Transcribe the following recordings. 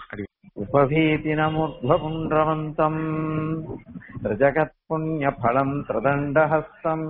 उपभीतिनमुर्ध्वपुण्ड्रवन्तम् त्रिजगत्पुण्यफलम् त्रिदण्डहस्तम्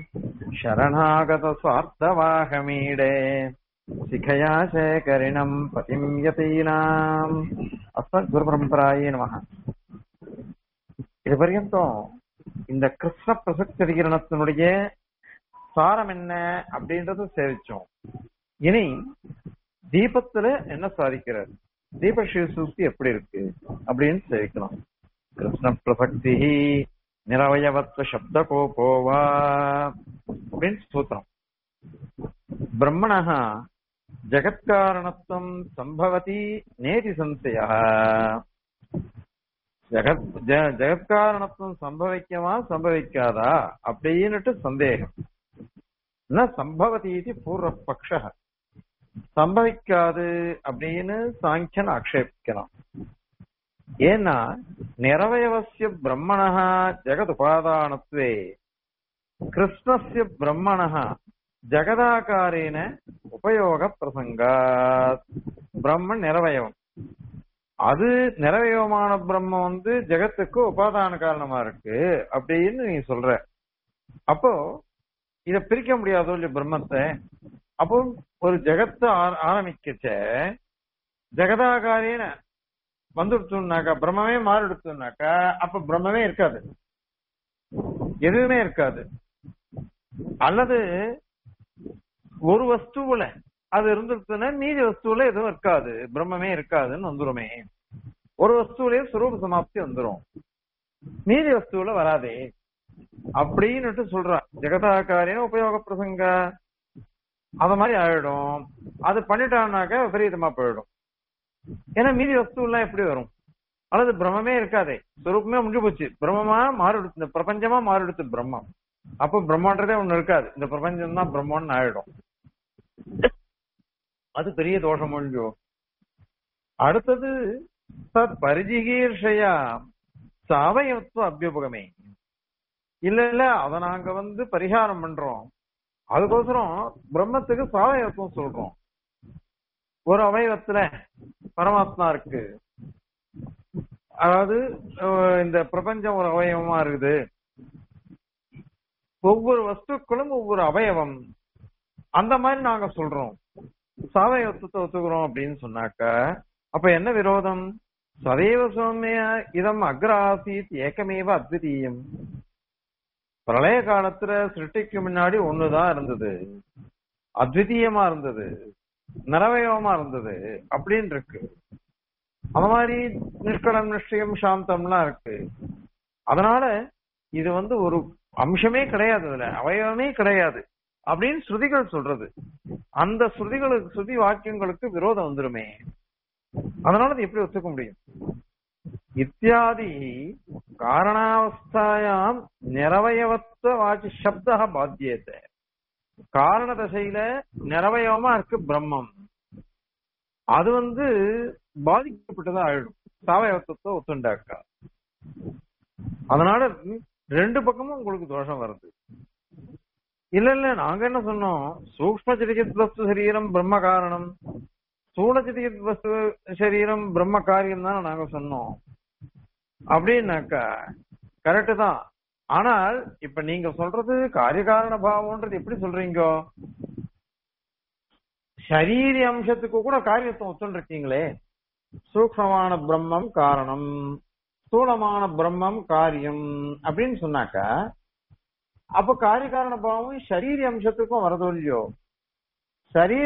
शरणागतस्वार्थवाहमीडे शिखया शेखरिणम् पतिम् यतीनाम् அஸ்மத்குருபரம்பராயே நமக இது பர்யந்தம் இந்த கிருஷ்ண பிரசக்தி அதிகரணத்தினுடைய சாரம் என்ன அப்படின்றத சேவிச்சோம் இனி தீபத்துல என்ன சாதிக்கிறார் தீப சூக்தி எப்படி இருக்கு அப்படின்னு சேவிக்கலாம் கிருஷ்ண பிரசக்தி நிரவயவத்வ சப்த கோபோவா அப்படின்னு சூத்திரம் பிரம்மணः ஜகத்காரணத்துவம் சம்பவதி நேதி சம்சய ஜகத் ஜ- ஜகத்காரணத்துவம் சம்பவிக்கவா சம்பவிக்காதா அப்படின்னுட்டு சந்தேகம் ந சம்பவதி இது பூர்வ பக்ஷ சம்பவிக்காது அப்படின்னு சாங்கியன் ஆக்ஷேபிக்கலாம் ஏன்னா நிரவயவசிய பிரம்மணः ஜெகத் உபாதானத்வே கிருஷ்ணஸ்ய பிரம்மணः ஜெகதாகாரேன உபயோக பிரசங்காத் பிரம்மன் நிரவயவம் அது நிறவயவமான பிரம்மம் வந்து ஜெகத்துக்கு உபாதான காரணமா இருக்கு அப்படின்னு நீ சொல்ற அப்போ இத பிரிக்க முடியாதோ இல்லையா பிரம்மத்தை அப்போ ஒரு ஜெகத்தை ஆர- ஆரம்பிக்கச்ச ஜெகதாகாரேன வந்துடுச்சுனாக்கா பிரம்மமே மாறிடுச்சுனாக்கா அப்ப பிரம்மமே இருக்காது எதுவுமே இருக்காது அல்லது ஒரு வஸ்துவுல அது இருந்துருச்சுன்னா மீதி வஸ்துவுல எதுவும் இருக்காது பிரம்மமே இருக்காதுன்னு வந்துருமே ஒரு வஸ்துவிலேயே சுரூப சமாப்தி வந்துரும் மீதி வஸ்துவுல வராதே அப்படின்னுட்டு சொல்றான் ஜெகதாக்காரின உபயோக பிரசங்க அத மாதிரி ஆயிடும் அது பண்ணிட்டான்னாக்க விபரீதமா போயிடும் ஏன்னா மீதி வஸ்துவெல்லாம் எப்படி வரும் அல்லது பிரம்மமே இருக்காதே சுரூபமே முடிஞ்சு போச்சு பிரம்மமா மாறிடுச்சு இந்த பிரபஞ்சமா மாறிடுச்சு பிரம்மம் அப்போ பிரம்மன்றதே ஒண்ணு இருக்காது இந்த பிரபஞ்சம் தான் பிரம்மம்னு ஆயிடும் அது பெரிய தோஷம் ஒழிஞ்சோ அடுத்தது தத் பரிஜிகீர்ஷையா சவயத்துவ அபியுபகமே இல்ல இல்ல அத நாங்க வந்து பரிகாரம் பண்றோம் அதுக்கோசரம் பிரம்மத்துக்கு சாவயத்துவம் சொல்றோம் ஒரு அவயவத்துல பரமாத்மா இருக்கு அதாவது அஹ், இந்த பிரபஞ்சம் ஒரு அவயவமா இருக்குது ஒவ்வொரு வஸ்துக்களும் ஒவ்வொரு அவயவம் அந்த மாதிரி நாங்க சொல்றோம் சாவயவத்துவத்தை ஒத்துக்கிறோம் அப்படின்னு சொன்னாக்க அப்ப என்ன விரோதம் சதைவ சௌமிய இதம் அக்ராசீத் ஏக்கமேவ அத்விதீயம் பிரளய காலத்துல சிருஷ்டிக்கு முன்னாடி ஒண்ணுதான் இருந்தது அத்விதீயமா இருந்தது நிறவயவமா இருந்தது அப்படின்னு இருக்கு அந்த மாதிரி நிஷ்கலம் நிஷ்டயம் சாந்தம்லாம் இருக்கு அதனால இது வந்து ஒரு அம்சமே கிடையாது அதுல அவயவமே கிடையாது அப்படின்னு ஸ்ருதிகள் சொல்றது அந்த ஸ்ருதிகளுக்கு ஸ்ருதி வாக்கியங்களுக்கு விரோதம் வந்துருமே அதனால அது எப்படி ஒத்துக்க முடியும் இத்தியாதி காரணாவஸ்தாயாம் நிரவயவத்துவ வாச்சி சப்த பாத்தியத்தை காரண தசையில நிரவயவமா இருக்கு பிரம்மம் அது வந்து பாதிக்கப்பட்டதா ஆயிடும் சாவயவத்துவத்தை ஒத்துண்டாக்கா அதனால ரெண்டு பக்கமும் உங்களுக்கு தோஷம் வருது இல்ல இல்ல நாங்க என்ன சொன்னோம் சூக்ம சிதிகித் வஸ்து சரீரம் பிரம்ம காரணம் ஸ்தூல சிதிகித் வஸ்து சரீரம் பிரம்ம காரியம் தான் நாங்க சொன்னோம் அப்படின்னாக்கா கரெக்ட் தான் ஆனால் இப்ப நீங்க சொல்றது காரியகாரண பாவம்ன்றது எப்படி சொல்றீங்க சரீரி அம்சத்துக்கு கூட காரியத்துவம் ஒத்துருக்கீங்களே சூக்மமான பிரம்மம் காரணம் ஸ்தூலமான பிரம்மம் காரியம் அப்படின்னு சொன்னாக்கா அப்ப காரியகாரண பாவம் சரீரி அம்சத்துக்கும் வரதோ இல்லையோ சரீர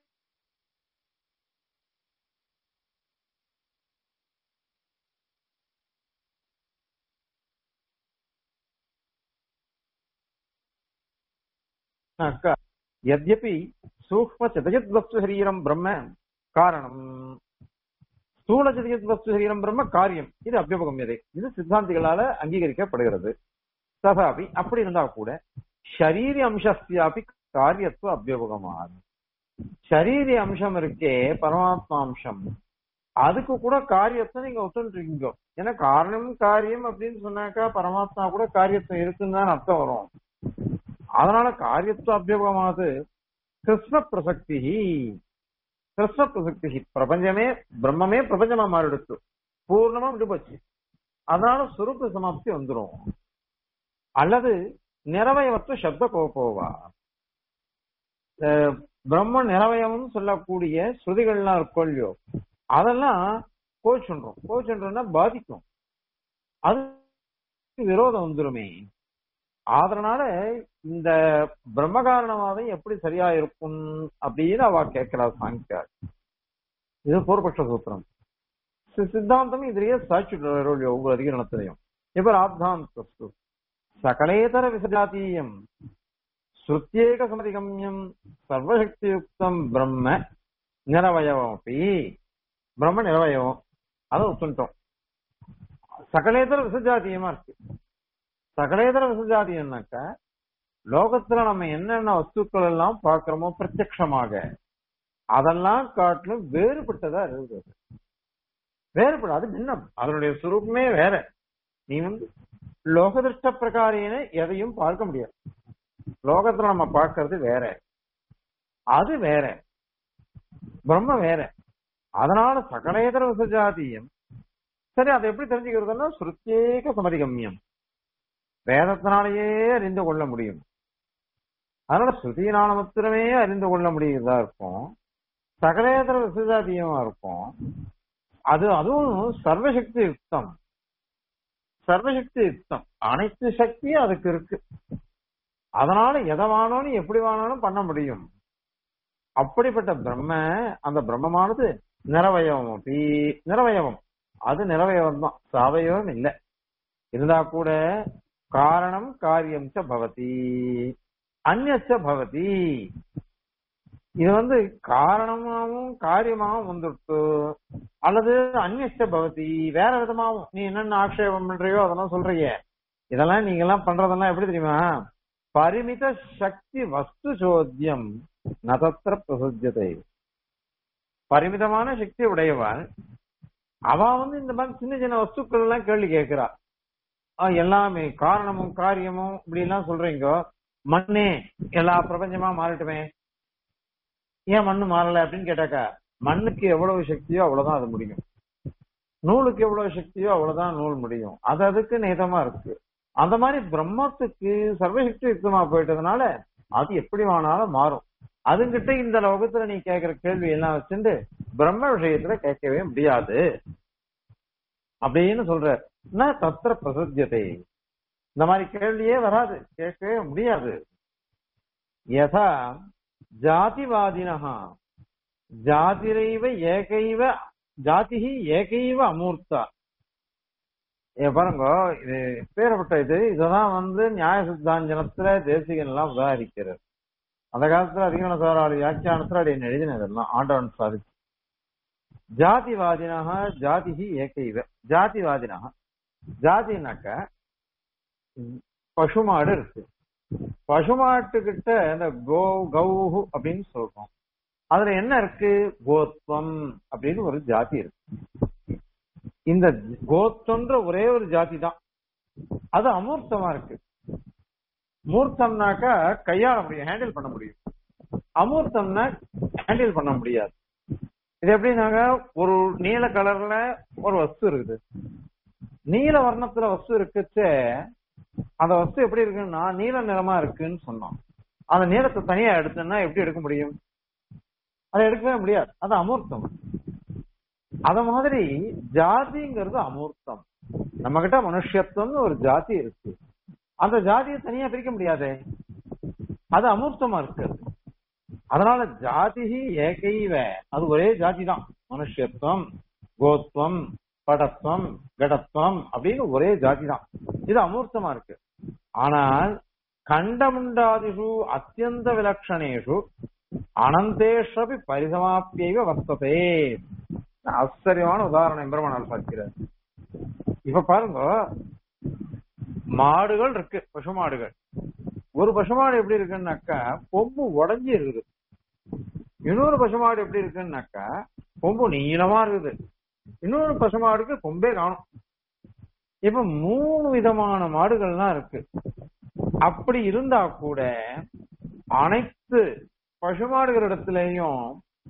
அக்கா यद्यपि சூக்ம சிதஜத் வஸ்து சரீரம் பிரம்ம காரணம் ஸ்தூல சிதஜத் வஸ்து சரீரம் பிரம்ம காரியம் இது அபியுபகமியதை இது சித்தாந்திகளால அங்கீகரிக்கப்படுகிறது ததாபி அப்படி இருந்தா கூட ஷரீரி அம்சஸ்யாபி காரியத்துவ அபியுபகமாகும் ஷரீரி அம்சம் இருக்கே பரமாத்மா அம்சம் அதுக்கு கூட காரியத்தை நீங்க ஒத்துன்றீங்க ஏன்னா காரணம் காரியம் அப்படின்னு சொன்னாக்கா பரமாத்மா கூட காரியத்துவம் இருக்குன்னு தான் அர்த்தம் வரும் அதனால காரியத்துவ அபியோகமானது கிருஷ்ண பிரசக்தி கிருஷ்ண பிரசக்தி பிரபஞ்சமே பிரம்மமே பிரபஞ்சமா மாறிடுச்சு பூர்ணமா விடுபச்சு அதனால சுரூப சமாப்தி வந்துரும் அல்லது நிறவயவற்ற சப்த கோபோவா அஹ் பிரம்ம நிறவயம்னு சொல்லக்கூடிய ஸ்ருதிகள்லாம் இருக்கும் இல்லையோ அதெல்லாம் கோச்சுன்றோம் கோச்சுன்றோம்னா பாதிக்கும் அது விரோதம் வந்துருமே அதனால இந்த பிரம்ம காரணவாதம் எப்படி சரியா இருக்கும் அப்படின்னு அவ கேட்கிறா சாங்கியா இது பூர்வபக்ஷ சூத்திரம் சி- சித்தாந்தம் இதுலயே சாட்சி ஒவ்வொரு அதிகரணத்திலையும் இப்ப ஆப்தாந்த சகலேதர விசஜாத்தீயம் ஸ்ருத்தியேக சமதிகம்யம் சர்வசக்தியுக்தம் பிரம்ம நிரவயவம் அப்படி பிரம்ம நிரவயவம் அதை ஒத்துட்டோம் சகலேதர விசஜாத்தியமா இருக்கு சகலேதர விசஜாத்தியம்னாக்க லோகத்துல நம்ம என்னென்ன வஸ்துக்கள் எல்லாம் பார்க்கிறோமோ பிரத்யக்ஷமாக அதெல்லாம் காட்டிலும் வேறுபட்டதா இருக்குது வேறுபடும் அது பின்னம் அதனுடைய சுரூபமே வேற நீ வந்து லோகதிருஷ்ட பிரகாரியின எதையும் பார்க்க முடியாது லோகத்துல நம்ம பார்க்கிறது வேற அது வேற பிரம்ம வேற அதனால சகலேதர விசஜாதியம் சரி அதை எப்படி தெரிஞ்சுக்கிறதுன்னா சுருத்தேக சமதிகம்யம் வேதத்தினாலேயே அறிந்து கொள்ள முடியும் அதனால ஸ்ருதியினால மாத்திரமே அறிந்து கொள்ள முடியுதா இருக்கும் சகலேதர விசஜாதியமா இருக்கும் அது அதுவும் சர்வசக்தி யுக்தம் சர்வசக்தி யுக்தம் அனைத்து சக்தியும் அதுக்கு இருக்கு அதனால எதை வானாலும் எப்படி வானாலும் பண்ண முடியும் அப்படிப்பட்ட பிரம்ம அந்த பிரம்மமானது நிறவயவம் அப்படி நிறவயவம் அது நிறவயவம் தான் சாவயவம் இல்லை இருந்தா கூட காரணம் காரியம் ச பவதி அந்நச்ச பவதி இது வந்து காரணமாவும் காரியமாவும் வந்துட்டு அல்லது அந்நியச்ச பவதி வேற விதமாவும் நீ என்னென்ன ஆக்ஷேபம் பண்றியோ அதெல்லாம் சொல்றீங்க இதெல்லாம் நீங்க எல்லாம் பண்றதெல்லாம் எப்படி தெரியுமா பரிமித சக்தி வஸ்து சோத்தியம் நதத்திர பிரசுஜத்தை பரிமிதமான சக்தி உடையவன் அவ வந்து இந்த மாதிரி சின்ன சின்ன வஸ்துக்கள் எல்லாம் கேள்வி கேட்கிறா ஆஹ் எல்லாமே காரணமும் காரியமும் இப்படி எல்லாம் சொல்றீங்க மண்ணே எல்லா பிரபஞ்சமா மாறட்டுமே ஏன் மண்ணு மாறல அப்படின்னு கேட்டாக்கா மண்ணுக்கு எவ்வளவு சக்தியோ அவ்வளவுதான் அது முடியும் நூலுக்கு எவ்வளவு சக்தியோ அவ்வளவுதான் நூல் முடியும் அது அதுக்கு நேதமா இருக்கு அந்த மாதிரி பிரம்மத்துக்கு சர்வசக்தி யுக்தமா போயிட்டதுனால அது எப்படி வேணாலும் மாறும் அதுங்கிட்ட இந்த லோகத்துல நீ கேட்கிற கேள்வி எல்லாம் வச்சுட்டு பிரம்ம விஷயத்துல கேட்கவே முடியாது அப்படின்னு சொல்ற நான் தத்திர பிரசுத்தியத்தை இந்த மாதிரி கேள்வியே வராது கேட்கவே முடியாது யதா ஜாதிவாதினஹா ஜாதிரைவ ஏகைவ ஜாதிஹி ஏகைவ அமூர்த்தா ஏ பாருங்க இது பேரப்பட்ட இது இததான் வந்து நியாய சித்தாஞ்சனத்துல தேசிகன் எல்லாம் உதாரிக்கிறார் அந்த காலத்துல அதிகமான சாராளி வியாக்கியானத்துல அப்படி எழுதினதெல்லாம் ஆண்டவன் சாதிச்சு ஜாதிவாதினஹ ஜாதிஹி ஏகைவ ஜாதிவாதினஹ ஜாதினாக்க பசுமாடு இருக்கு பசுமாட்டுக்கிட்ட இந்த கோ கௌஹு அப்படின்னு சொல்றோம் அதுல என்ன இருக்கு கோத்வம் அப்படின்னு ஒரு ஜாதி இருக்கு இந்த கோத்தம்ன்ற ஒரே ஒரு ஜாதி தான் அது அமூர்த்தமா இருக்கு மூர்த்தம்னாக்கா கையாள முடியும் ஹேண்டில் பண்ண முடியும் அமூர்த்தம்னா ஹேண்டில் பண்ண முடியாது இது எப்படின்னாக்க ஒரு நீல கலர்ல ஒரு வஸ்து இருக்குது நீல வர்ணத்துல வஸ்து இருக்குச்சே அந்த வஸ்து எப்படி இருக்குன்னா நீல நிறமா இருக்குன்னு சொன்னோம் அந்த நீளத்தை தனியா எடுத்தோம்னா எப்படி எடுக்க முடியும் அதை எடுக்கவே முடியாது அது அமூர்த்தம் அத மாதிரி ஜாதிங்கிறது அமூர்த்தம் நம்ம கிட்ட மனுஷத்துவம்னு ஒரு ஜாதி இருக்கு அந்த ஜாதியை தனியா பிரிக்க முடியாதே அது அமூர்த்தமா இருக்கு அதனால ஜாதிஹி ஏகைவ அது ஒரே ஜாதி தான் மனுஷத்துவம் கோத்வம் படத்துவம் கடத்துவம் அப்படின்னு ஒரே ஜாதி தான் இது அமூர்த்தமா இருக்கு ஆனால் கண்டமுண்டாதிஷு அத்தியந்த விலட்சணேஷு அனந்தேஷபி பரிசமாப்பியைவ வர்த்ததே ஆச்சரியமான உதாரணம் எம்பெருமானால் பார்க்கிறார் இப்ப பாருங்க மாடுகள் இருக்கு பசு மாடுகள் ஒரு பசுமாடு எப்படி இருக்குன்னாக்கா கொம்பு உடஞ்சி இருக்குது இன்னொரு பசுமாடு எப்படி இருக்குன்னாக்கா கொம்பு நீளமா இருக்குது இன்னொரு பசுமாடுக்கு கொம்பே காணும் இப்ப மூணு விதமான மாடுகள்லாம் இருக்கு அப்படி இருந்தா கூட அனைத்து பசுமாடுகளிடத்திலையும்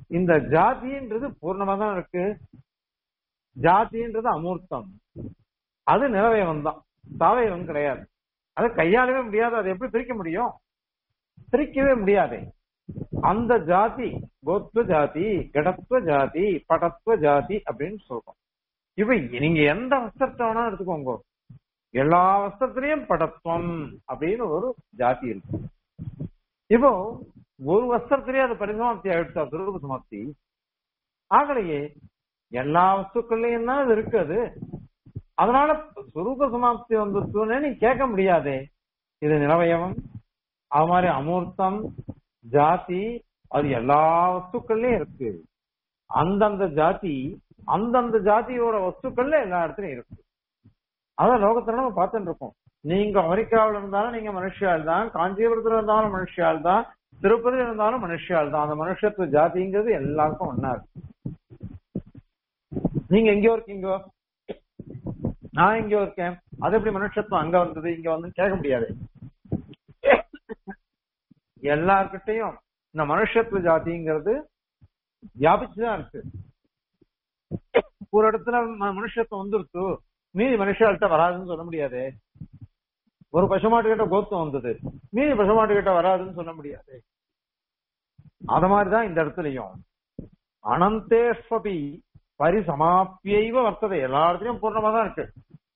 இந்த ஜாதின்றது பூர்ணமா தான் இருக்கு ஜாதின்றது அமூர்த்தம் அது நிறவயவம் தான் சாவயவம் கிடையாது அது கையாளவே முடியாது அதை எப்படி பிரிக்க முடியும் பிரிக்கவே முடியாது அந்த ஜாதி கோத்வ ஜாதி கடத்துவ ஜாதி படத்துவ ஜாதி அப்படின்னு சொல்றோம் இப்ப நீங்க எந்த வஸ்திரத்தை வேணா எடுத்துக்கோங்க எல்லா வஸ்திரத்திலையும் படத்துவம் அப்படின்னு ஒரு ஜாதி இருக்கு இப்போ ஒரு வஸ்திரத்திலேயே அது பரிசமாப்தி ஆயிடுச்சா துருவ சமாப்தி ஆகலையே எல்லா வஸ்துக்கள்லயும் தான் அது இருக்குது அதனால சுரூப சமாப்தி வந்துச்சுன்னு நீ கேட்க முடியாதே இது நிலவயவம் அது மாதிரி அமூர்த்தம் ஜாதி அது எல்லா வஸ்துக்கள்லயும் இருக்கு அந்தந்த ஜாதி அந்தந்த ஜாதியோட வஸ்துக்கள்ல எல்லா இடத்துலயும் இருக்கு அதான் லோகத்துல நம்ம பார்த்துட்டு இருக்கோம் நீங்க அமெரிக்காவில் இருந்தாலும் நீங்க மனுஷியால் தான் காஞ்சிபுரத்துல இருந்தாலும் மனுஷியால் தான் திருப்பதியில் இருந்தாலும் மனுஷியால் தான் அந்த மனுஷத்துவ ஜாதிங்கிறது எல்லாருக்கும் ஒன்னா இருக்கு நீங்க எங்கேயோ இருக்கீங்க நான் எங்கேயோ இருக்கேன் அது எப்படி மனுஷத்துவம் அங்க வந்தது இங்க வந்து கேட்க முடியாது எல்லார்கிட்டையும் இந்த மனுஷத்துவ ஜாதிங்கிறது வியாபிச்சுதான் இருக்கு ஒரு இடத்துல ம- மனுஷத்துவம் வந்துருச்சு மீதி மனுஷால்கிட்ட வராதுன்னு சொல்ல முடியாது ஒரு பசுமாட்டு கிட்ட கோத்தம் வந்தது மீதி பசுமாட்டு கிட்ட வராதுன்னு சொல்ல முடியாது அத மாதிரிதான் இந்த இடத்துலயும் அனந்தேஸ்வபி பரிசமாப்பியைவ வர்த்ததை எல்லா இடத்துலயும் பூர்ணமா தான் இருக்கு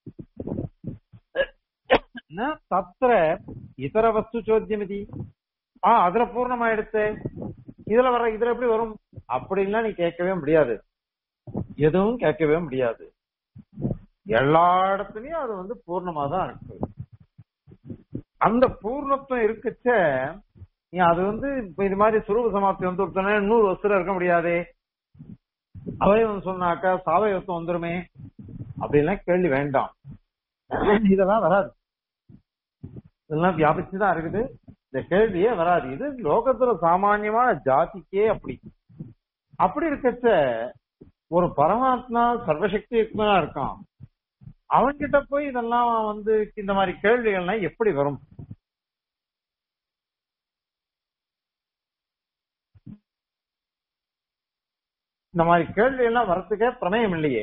ந தத்திர இதர வஸ்து சோத்தியமிதி ஆ அதுல பூர்ணமாயிடுத்து இதுல வர இதுல எப்படி வரும் அப்படின்லாம் நீ கேட்கவே முடியாது எதுவும் கேட்கவே முடியாது எல்லா இடத்துலயும் அது வந்து பூர்ணமா தான் இருக்கு அந்த பூர்ணத்துவம் இருக்குச்ச நீ அது வந்து இப்ப இது மாதிரி சுரூப சமாப்தி வந்து ஒருத்தனே நூறு வருஷத்துல இருக்க முடியாதே அவயவம் சொன்னாக்கா சாவயவத்தம் வந்துருமே அப்படின்லாம் கேள்வி வேண்டாம் இதெல்லாம் வராது இதெல்லாம் வியாபிச்சுதான் இருக்குது இந்த கேள்வியே வராது இது லோகத்துல சாமானியமான ஜாதிக்கே அப்படி அப்படி இருக்கச்ச ஒரு பரமாத்மா சர்வசக்தி யுக்தனா இருக்கான் அவன்கிட்ட போய் இதெல்லாம் வந்து இந்த மாதிரி கேள்விகள்லாம் எப்படி வரும் இந்த மாதிரி கேள்வி எல்லாம் வரத்துக்கே பிரமேயம் இல்லையே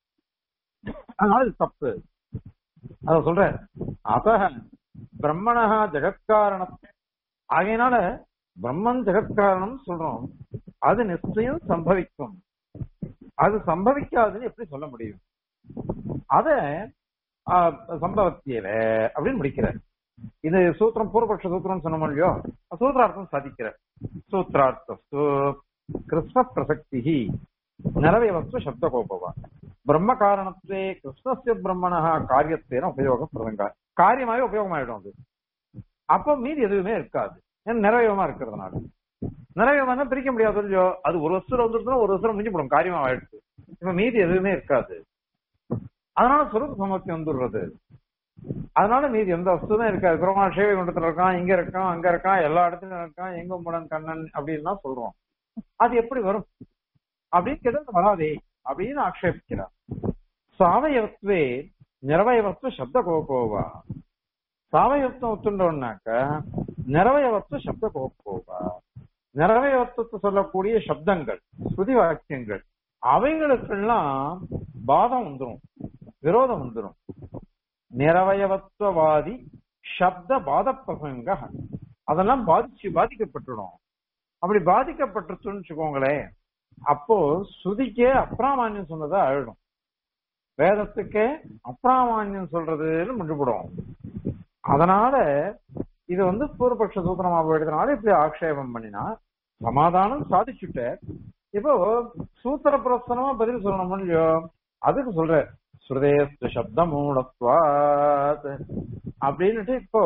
அதனால இது தப்பு அத சொல்ற அத பிரம்மணஹா ஜெகத்காரண ஆகையினால பிரம்மன் ஜெகத்காரணம் சொல்றோம் அது நிச்சயம் சம்பவிக்கும் அது சம்பவிக்காதுன்னு எப்படி சொல்ல முடியும் அத ஆஹ், சம்பவத்தியல அப்படின்னு முடிக்கிறார் இது சூத்திரம் பூர்வபக்ஷ சூத்திரம் சொன்னோம் இல்லையோ சூத்திரார்த்தம் சாதிக்கிறார் சூத்திரார்த்தஸ்து கிருஷ்ண பிரசக்தி நிறவயவஸ்து சப்தகோபவா பிரம்ம காரணத்தே கிருஷ்ணஸ்ய பிரம்மணா காரியத்தேன உபயோக பிரதங்கா காரியமாவே உபயோகமாயிடும் அது அப்போ மீதி எதுவுமே இருக்காது ஏன்னா நிறைவயமா இருக்கிறதுனால நிறைவயமா பிரிக்க முடியாது இல்லையோ அது ஒரு வருஷம் வந்துருச்சுன்னா ஒரு வருஷம் முடிஞ்சு போடும் காரியமா ஆயிடுச்சு இப்ப மீதி எதுவுமே இருக்காது அதனால சுரூப சமத்தி வந்துடுறது அதனால மீதி எந்த வஸ்துவும் இருக்காது குரமா சேவை குண்டத்துல இருக்கான் இங்க இருக்கான் அங்க இருக்கான் எல்லா இடத்துலயும் இருக்கான் எங்க முடன் கண்ணன் அப்படின்னு தான் சொல்றோம் அது எப்படி வரும் அப்படின்னு கேட்டா வராதே அப்படின்னு ஆக்ஷேபிக்கிறார் சாவயவத்வே நிறவயவத்துவ சப்த கோபோவா சாவயவத்துவம் ஒத்துண்டோம்னாக்க நிறவயவத்துவ சப்த கோபோவா நிறவயவத்துவத்தை சொல்லக்கூடிய சப்தங்கள் ஸ்ருதி வாக்கியங்கள் அவைகளுக்கெல்லாம் பாதம் வந்துரும் விரோதம் வந்துரும் நிறவயவத்துவவாதி சப்த பாத பிரசங்க அதெல்லாம் பாதிச்சு பாதிக்கப்பட்டுடும் அப்படி பாதிக்கப்பட்டுருச்சுன்னு வச்சுக்கோங்களேன் அப்போ ஸ்ருதிக்கே அப்ராமான்யம் சொன்னதா ஆயிடும் வேதத்துக்கே அப்ராமான்யம் சொல்றதுன்னு முடிவுடும் அதனால இது வந்து பூர்வபக்ஷ சூத்திரமா போயிடுறதுனால இப்படி ஆக்ஷேபம் பண்ணினா சமாதானம் சாதிச்சுட்ட இப்போ சூத்திர பிரசனமா பதில் சொல்லணும் இல்லையோ அதுக்கு சொல்ற ஸ்ருதேஸ்து சப்த மூலத்வாத் அப்படின்னுட்டு இப்போ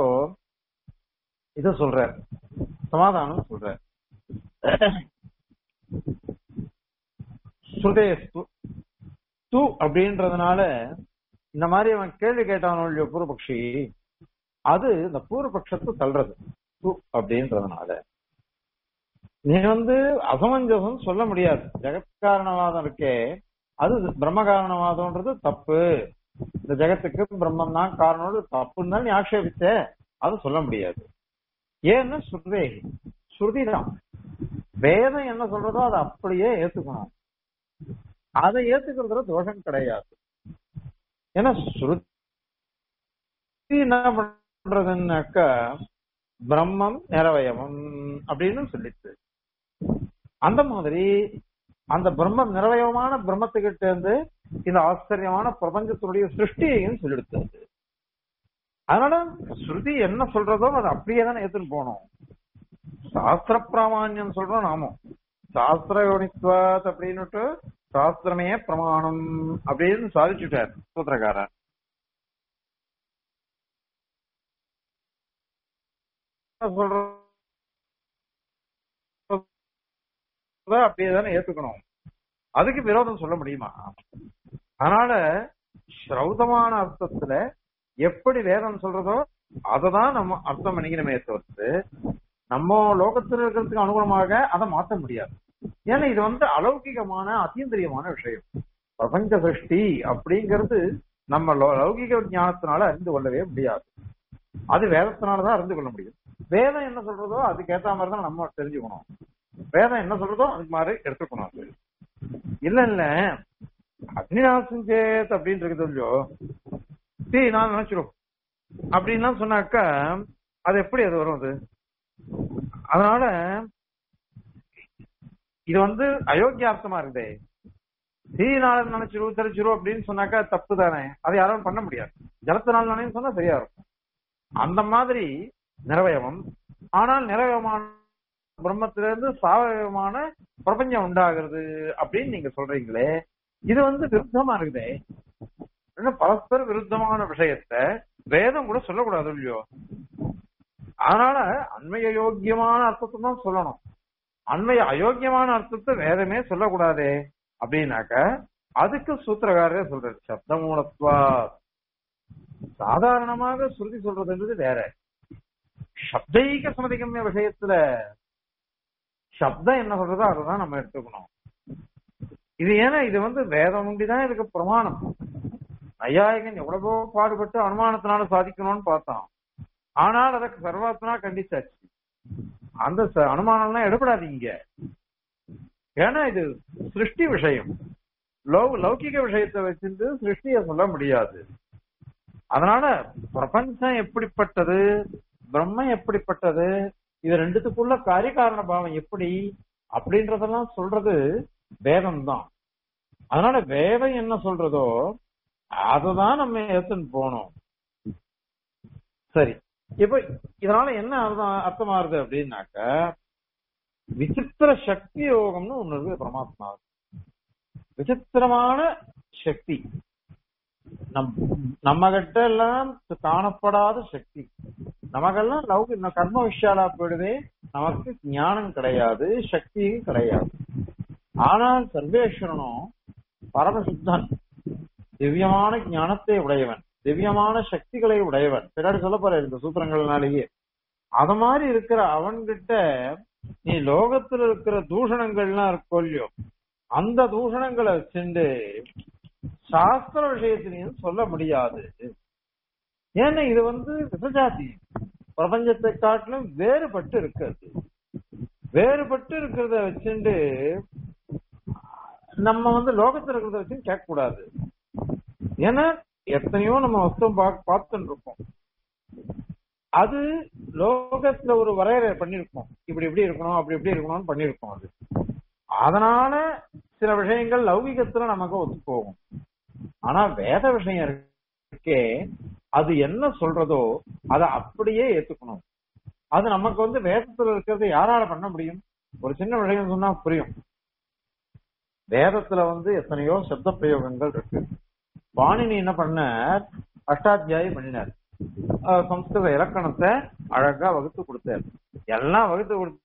இத சொல்ற சமாதானம் சொல்ற ஸ்ருதேஸ்து து அப்படின்றதுனால இந்த மாதிரி அவன் கேள்வி கேட்டானோ இல்லையோ பூர்வபக்ஷி அது இந்த பூர்வபக்ஷத்தை தள்ளுறது து அப்படின்றதுனால நீ வந்து அசமஞ்சசம் சொல்ல முடியாது ஜெகத்காரணவாதம் இருக்கே அது பிரம்ம காரணவாதம்ன்றது தப்பு இந்த ஜெகத்துக்கு பிரம்மம் தான் காரணம் தப்புன்னு தான் நீ ஆக்ஷேபிச்ச அது சொல்ல முடியாது ஏன்னா ஸ்ருதே ஸ்ருதி தான் வேதம் என்ன சொல்றதோ அதை அப்படியே ஏத்துக்கணும் அதை ஏத்துக்கிறதுல தோஷம் கிடையாது ஏன்னா ஸ்ருதி என்ன பண்றதுன்னாக்கா பிரம்மம் நிறவயவம் அப்படின்னு சொல்லிச்சு அந்த மாதிரி அந்த பிரம்மம் நிறவயமான பிரம்மத்துக்கிட்ட இருந்து இந்த ஆச்சரியமான பிரபஞ்சத்தினுடைய சிருஷ்டியையும் சொல்லிடுத்தது அதனால ஸ்ருதி என்ன சொல்றதோ அதை அப்படியே தானே ஏத்துன்னு போனோம் சாஸ்திர பிராமான்யம் சொல்றோம் நாம சாஸ்திர யோனித்வாத் அப்படின்னுட்டு சாஸ்திரமே பிரமாணம் அப்படின்னு சாதிச்சுட்டார் சூத்திரக்காரர் சொல்ற அப்படியே தானே ஏத்துக்கணும் அதுக்கு விரோதம் சொல்ல முடியுமா அதனால ஸ்ரௌதமான அர்த்தத்துல எப்படி வேதம் சொல்றதோ அததான் நம்ம அர்த்தம் பண்ணிக்கணுமே தவிர்த்து நம்ம லோகத்துல இருக்கிறதுக்கு அனுகுணமாக அதை மாற்ற முடியாது ஏன்னா இது வந்து அலௌகிகமான அத்தீந்திரியமான விஷயம் பிரபஞ்ச சிருஷ்டி அப்படிங்கிறது நம்ம லௌ- லௌகிக ஞானத்தினால அறிந்து கொள்ளவே முடியாது அது வேதத்தினாலதான் அறிந்து கொள்ள முடியும் வேதம் என்ன சொல்றதோ அதுக்கு ஏத்த மாதிரி தான் நம்ம தெரிஞ்சுக்கணும் வேதம் என்ன சொல்றதோ அதுக்கு மாதிரி எடுத்துக்கணும் அது இல்ல இல்ல அக்னிநாசம் சேத் அப்படின்னு இருக்குது இல்லையோ தீ நான் நினைச்சிரும் அப்படின்லாம் சொன்னாக்கா அது எப்படி அது வரும் அது அதனால இது வந்து அயோக்கியார்த்தமா இருக்குதே தீயினால நினைச்சிரும் தெரிச்சிரும் அப்படின்னு சொன்னாக்கா தப்பு தானே அதை யாரும் பண்ண முடியாது ஜலத்தினால் நினைன்னு சொன்னா சரியா இருக்கும் அந்த மாதிரி நிறவயவம் ஆனால் நிறவயமான பிரம்மத்திலிருந்து சாவயவமான பிரபஞ்சம் உண்டாகிறது அப்படின்னு நீங்க சொல்றீங்களே இது வந்து விருத்தமா இருக்குதே என்ன பரஸ்பர விருத்தமான விஷயத்த வேதம் கூட சொல்லக்கூடாது இல்லையோ அதனால அண்மைய யோக்கியமான அர்த்தத்தை தான் சொல்லணும் அண்மைய அயோக்கியமான அர்த்தத்தை வேதமே சொல்லக்கூடாதே அப்படின்னாக்க அதுக்கு சூத்திரக்காரரே சொல்றாரு சப்த மூலத்வா சாதாரணமாக ஸ்ருதி சொல்றதுன்றது வேற சப்தைக சமதிகம்ய விஷயத்துல சப்தம் என்ன சொல்றதோ அதை நம்ம எடுத்துக்கணும் இது ஏன்னா இது வந்து வேதம் உண்டிதான் இதுக்கு பிரமாணம் நையாயகன் எவ்வளவோ பாடுபட்டு அனுமானத்தினால சாதிக்கணும்னு பார்த்தான் ஆனால் அதற்கு சர்வாத்மனா கண்டிச்சாச்சு அந்த ச- அனுமானம்லாம் எடுபடாதீங்க ஏன்னா இது சிருஷ்டி விஷயம் லௌ- லௌகிக விஷயத்தை வச்சிருந்து சிருஷ்டிய சொல்ல முடியாது அதனால பிரபஞ்சம் எப்படிப்பட்டது பிரம்மம் எப்படிப்பட்டது இது ரெண்டுத்துக்குள்ள காரியகாரண பாவம் எப்படி அப்படின்றதெல்லாம் சொல்றது வேதம் தான் அதனால வேதம் என்ன சொல்றதோ அததான் நம்ம ஏத்துன்னு போனோம் சரி இப்ப இதனால என்ன அர்த்தம் அர்த்தமாறுது அப்படின்னாக்க விசித்திர சக்தி யோகம்னு ஒண்ணு இருக்கு பரமாத்மா விசித்திரமான சக்தி நம் நம்ம கிட்ட எல்லாம் காணப்படாத சக்தி நமக்கெல்லாம் லௌகி இந்த கர்ம விஷயாலா போயிடுதே நமக்கு ஞானம் கிடையாது சக்தியும் கிடையாது ஆனால் சர்வேஸ்வரனும் பரமசித்தன் திவ்யமான ஞானத்தை உடையவன் திவ்யமான சக்திகளை உடையவன் பின்னாடி சொல்ல போற இந்த சூத்திரங்கள்னாலேயே அத மாதிரி இருக்கிற அவன்கிட்ட நீ லோகத்துல இருக்கிற தூஷணங்கள்லாம் இருக்கோ இல்லையோ அந்த தூஷணங்களை வச்சுண்டு சாஸ்திர விஷயத்திலையும் சொல்ல முடியாது ஏன்னா இது வந்து விசஜாதி பிரபஞ்சத்தை காட்டிலும் வேறுபட்டு இருக்கிறது வேறுபட்டு இருக்கிறத வச்சுண்டு நம்ம வந்து லோகத்துல இருக்கிறத வச்சு கேட்க கூடாது ஏன்னா எத்தனையோ நம்ம வஸ்துவம் பார்த்துட்டு இருக்கோம் அது லோகத்துல ஒரு வரையறை பண்ணிருக்கோம் இப்படி இப்படி இருக்கணும் அப்படி இப்படி இருக்கணும்னு பண்ணிருக்கோம் அது அதனால சில விஷயங்கள் லௌகிகத்துல நமக்கு ஒத்து போகும் ஆனா வேத விஷயம் இருக்கே அது என்ன சொல்றதோ அதை அப்படியே ஏத்துக்கணும் அது நமக்கு வந்து வேதத்துல இருக்கிறது யாரால பண்ண முடியும் ஒரு சின்ன விஷயம் சொன்னா புரியும் வேதத்துல வந்து எத்தனையோ சப்த பிரயோகங்கள் இருக்கு வாணினி என்ன பண்ணார் அஷ்டாத்தியாயி பண்ணினார் அஹ் சம்ஸ்கிருத இலக்கணத்தை அழகா வகுத்து கொடுத்தார் எல்லாம் வகுத்து கொடுத்து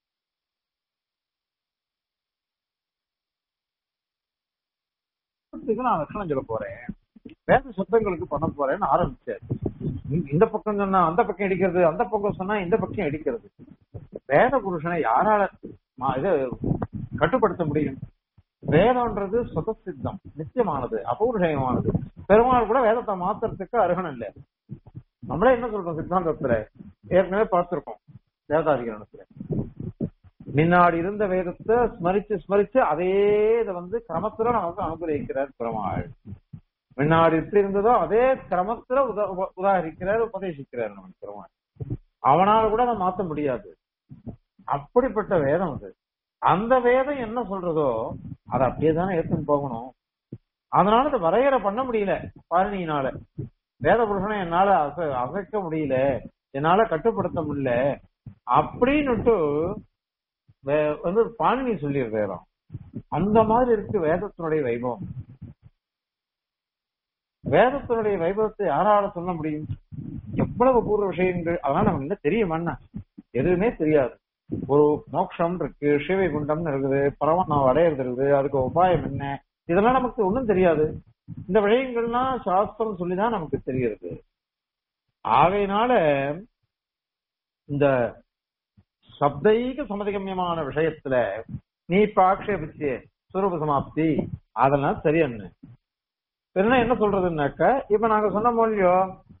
நான் லட்சணம் சொல்ல போறேன் வேத சப்தங்களுக்கு பண்ண போறேன்னு ஆரம்பிச்சார் இந்த- இந்த பக்கம் சொன்னா அந்த பக்கம் இடிக்கிறது அந்த பக்கம் சொன்னா இந்த பக்கம் இடிக்கிறது வேத புருஷனை யாரால மா- இது கட்டுப்படுத்த முடியும் வேதம்ன்றது சுதசித்தம் நித்தியமானது அபௌருஷயமானது பெருமாள் கூட வேதத்தை மாத்துறதுக்கு அருகன் இல்லை நம்மளே என்ன சொல்றோம் சித்தாந்தத்துல ஏற்கனவே பார்த்திருக்கோம் வேதாதிகரணத்துல முன்னாடி இருந்த வேதத்தை ஸ்மரிச்சு ஸ்மரிச்சு அதே இதை வந்து கிரமத்துல நமக்கு அனுகிரகிக்கிறார் பெருமாள் முன்னாடி எப்படி இருந்ததோ அதே கிரமத்துல உத உப- உதாகரிக்கிறார் உபதேசிக்கிறார் நமக்கு பெருமாள் அவனால கூட அதை மாத்த முடியாது அப்படிப்பட்ட வேதம் அது அந்த வேதம் என்ன சொல்றதோ அதை அப்படியே தானே ஏத்துன்னு போகணும் அதனால அதை வரையறை பண்ண முடியல பாரணியினால வேத புருஷனை என்னால அச அசைக்க முடியல என்னால கட்டுப்படுத்த முடியல அப்படின்னுட்டு வே- வந்து பாணினி சொல்லியிருக்காராம் அந்த மாதிரி இருக்கு வேதத்தினுடைய வைபவம் வேதத்தினுடைய வைபவத்தை யாரால சொல்ல முடியும் எவ்வளவு பூர்வ விஷயங்கள் அதனால நமக்கு என்ன தெரியுமாண்ணா எதுவுமே தெரியாது ஒரு மோட்சம் இருக்கு சிவைகுண்டம்னு இருக்குது பரவம் அடையிறது இருக்குது அதுக்கு உபாயம் என்ன இதெல்லாம் நமக்கு ஒண்ணும் தெரியாது இந்த விஷயங்கள்லாம் சாஸ்திரம் சொல்லிதான் நமக்கு தெரிகிறது ஆகையினால இந்த சப்தைக சமதிகமியமான விஷயத்துல நீ இப்ப ஆக்ஷேபிச்சு சுரூப சமாப்தி அதெல்லாம் சரியான்னு என்ன என்ன சொல்றதுன்னாக்க இப்ப நாங்க சொன்ன மொழியோ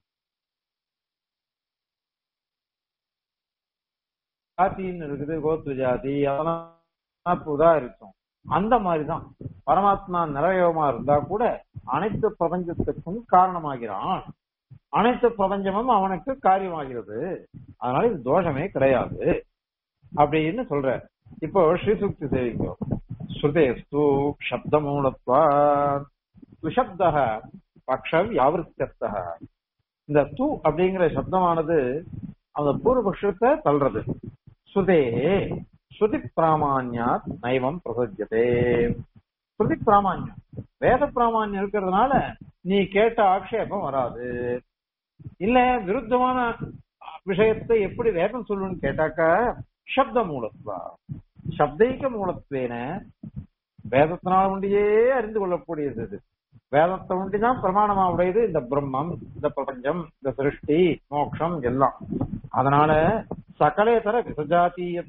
ஜாதின்னு இருக்குது கோத்து ஜாதி அதெல்லாம் இப்ப உதாரிச்சோம் அந்த மாதிரிதான் பரமாத்மா நிறைவமா இருந்தா கூட அனைத்து பிரபஞ்சத்துக்கும் காரணமாகிறான் அனைத்து பிரபஞ்சமும் அவனுக்கு காரியமாகிறது அதனால இது தோஷமே கிடையாது அப்படின்னு சொல்ற இப்போ ஸ்ரீசுக்தி சேவிங்கோ ஸ்ருதேஸ்து சப்தமூலத்வா சுஷப்த பக்ஷ வியாவிருத்தஸ்த இந்த து அப்படிங்கிற சப்தமானது அந்த பூர்வபக்ஷத்தை தள்ளுறது ஸ்ருதே ஸ்ருதி பிராமான்யாத் நைவம் பிரசஜதே ஸ்ருதி பிராமான்யம் வேத பிராமான்யம் இருக்கிறதுனால நீ கேட்ட ஆக்ஷேபம் வராது இல்ல விருத்தமான விஷயத்தை எப்படி வேதம் சொல்லுன்னு கேட்டாக்க சப்த மூலத்வா சப்தைக்க மூலத்வேன வேதத்தினால் ஒண்டியே அறிந்து கொள்ளக்கூடியது இது வேதத்தை ஒண்டிதான் பிரமாணமா உடையது இந்த பிரம்மம் இந்த பிரபஞ்சம் இந்த சிருஷ்டி மோட்சம் எல்லாம் அதனால சகலேதர விசஜாத்திய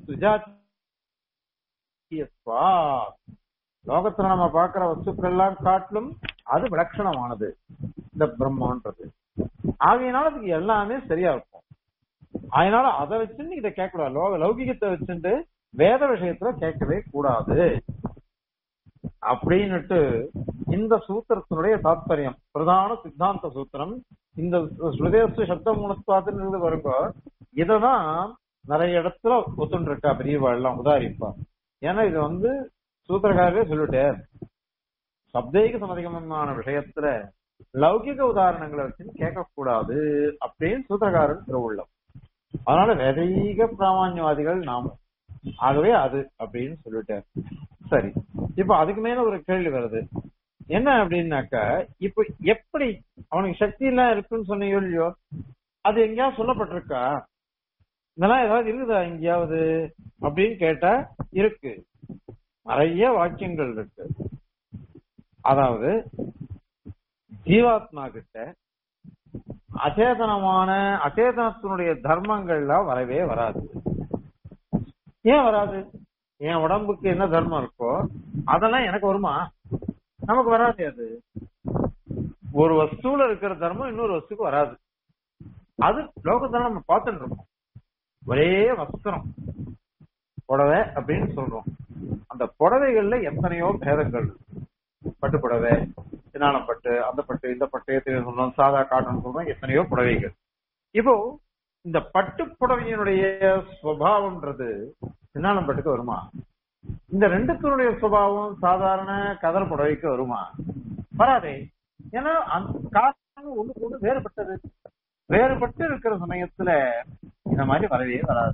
துஜாத்தியத்வா லோகத்துல நம்ம பார்க்கிற வஸ்துக்கள் எல்லாம் காட்டிலும் அது விலட்சணமானது இந்த பிரம்மன்றது ஆகையினால அதுக்கு எல்லாமே சரியா இருக்கும் அதனால அதை வச்சுன்னு இதை கேட்கக்கூடாது லோக லௌகிகத்தை வச்சுட்டு வேத விஷயத்துல கேட்கவே கூடாது அப்படின்னுட்டு இந்த சூத்திரத்தினுடைய தாத்பரியம் பிரதான சித்தாந்த சூத்திரம் இந்த ஸ்ருதேசு சப்த மூலத்துவாத்துன்னு வருங்க இததான் நிறைய இடத்துல ஒத்துண்டு இருக்கா பெரியவா எல்லாம் உதாரிப்பா ஏன்னா இது வந்து சூத்திரக்காரரே சொல்லிட்டார் சப்தேக சமதிகமான விஷயத்துல லௌகிக உதாரணங்களை வச்சு கேட்கக்கூடாது அப்படின்னு சூத்திரக்காரர் திருவுள்ளம் அதனால வேதீக பிராமான்யவாதிகள் நாம ஆகவே அது அப்படின்னு சொல்லிட்டார் சரி இப்ப அதுக்கு மேல ஒரு கேள்வி வருது என்ன அப்படின்னாக்க இப்ப எப்படி அவனுக்கு சக்தி எல்லாம் இருக்குன்னு சொன்னீங்க இல்லையோ அது எங்கேயாவது சொல்லப்பட்டிருக்கா இதெல்லாம் ஏதாவது இருக்குதா எங்கேயாவது அப்படின்னு கேட்டா இருக்கு நிறைய வாக்கியங்கள் இருக்கு அதாவது ஜீவாத்மா கிட்ட அச்சேதனமான அச்சேதனத்தினுடைய தர்மங்கள்லாம் வரவே வராது ஏன் வராது என் உடம்புக்கு என்ன தர்மம் இருக்கோ அதெல்லாம் எனக்கு வருமா நமக்கு வராது அது ஒரு வஸ்துல இருக்கிற தர்மம் இன்னொரு வஸ்துக்கு வராது அது லோகத்துல நம்ம பார்த்துட்டு இருக்கோம் ஒரே வஸ்திரம் புடவை அப்படின்னு சொல்றோம் அந்த புடவைகள்ல எத்தனையோ பேதங்கள் இருக்கு. பட்டு புடவை சினானம் பட்டு அந்த பட்டு இந்த பட்டு எத்தனையோ சொல்றோம் சாதா காட்டன் சொல்றோம் எத்தனையோ புடவைகள் இப்போ இந்த பட்டு புடவையினுடைய சுவாவம்ன்றது சின்னானம் பட்டுக்கு வருமா இந்த ரெண்டுத்தினுடைய சுபாவம் சாதாரண கதர் புடவைக்கு வருமா வராதே ஏன்னா அந்த காரணம் ஒண்ணுக்கு ஒண்ணு வேறுபட்டது வேறுபட்டு இருக்கிற சமயத்துல இந்த மாதிரி வரவே வராது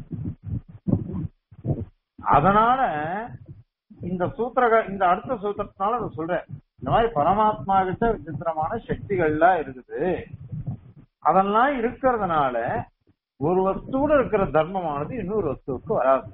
அதனால இந்த சூத்திர இந்த அடுத்த சூத்திரத்தினால நான் சொல்றேன் இந்த மாதிரி பரமாத்மா கிட்ட விசித்திரமான சக்திகள்லாம் இருக்குது அதெல்லாம் இருக்கிறதுனால ஒரு வஸ்துவோட இருக்கிற தர்மமானது இன்னொரு வஸ்துவுக்கு வராது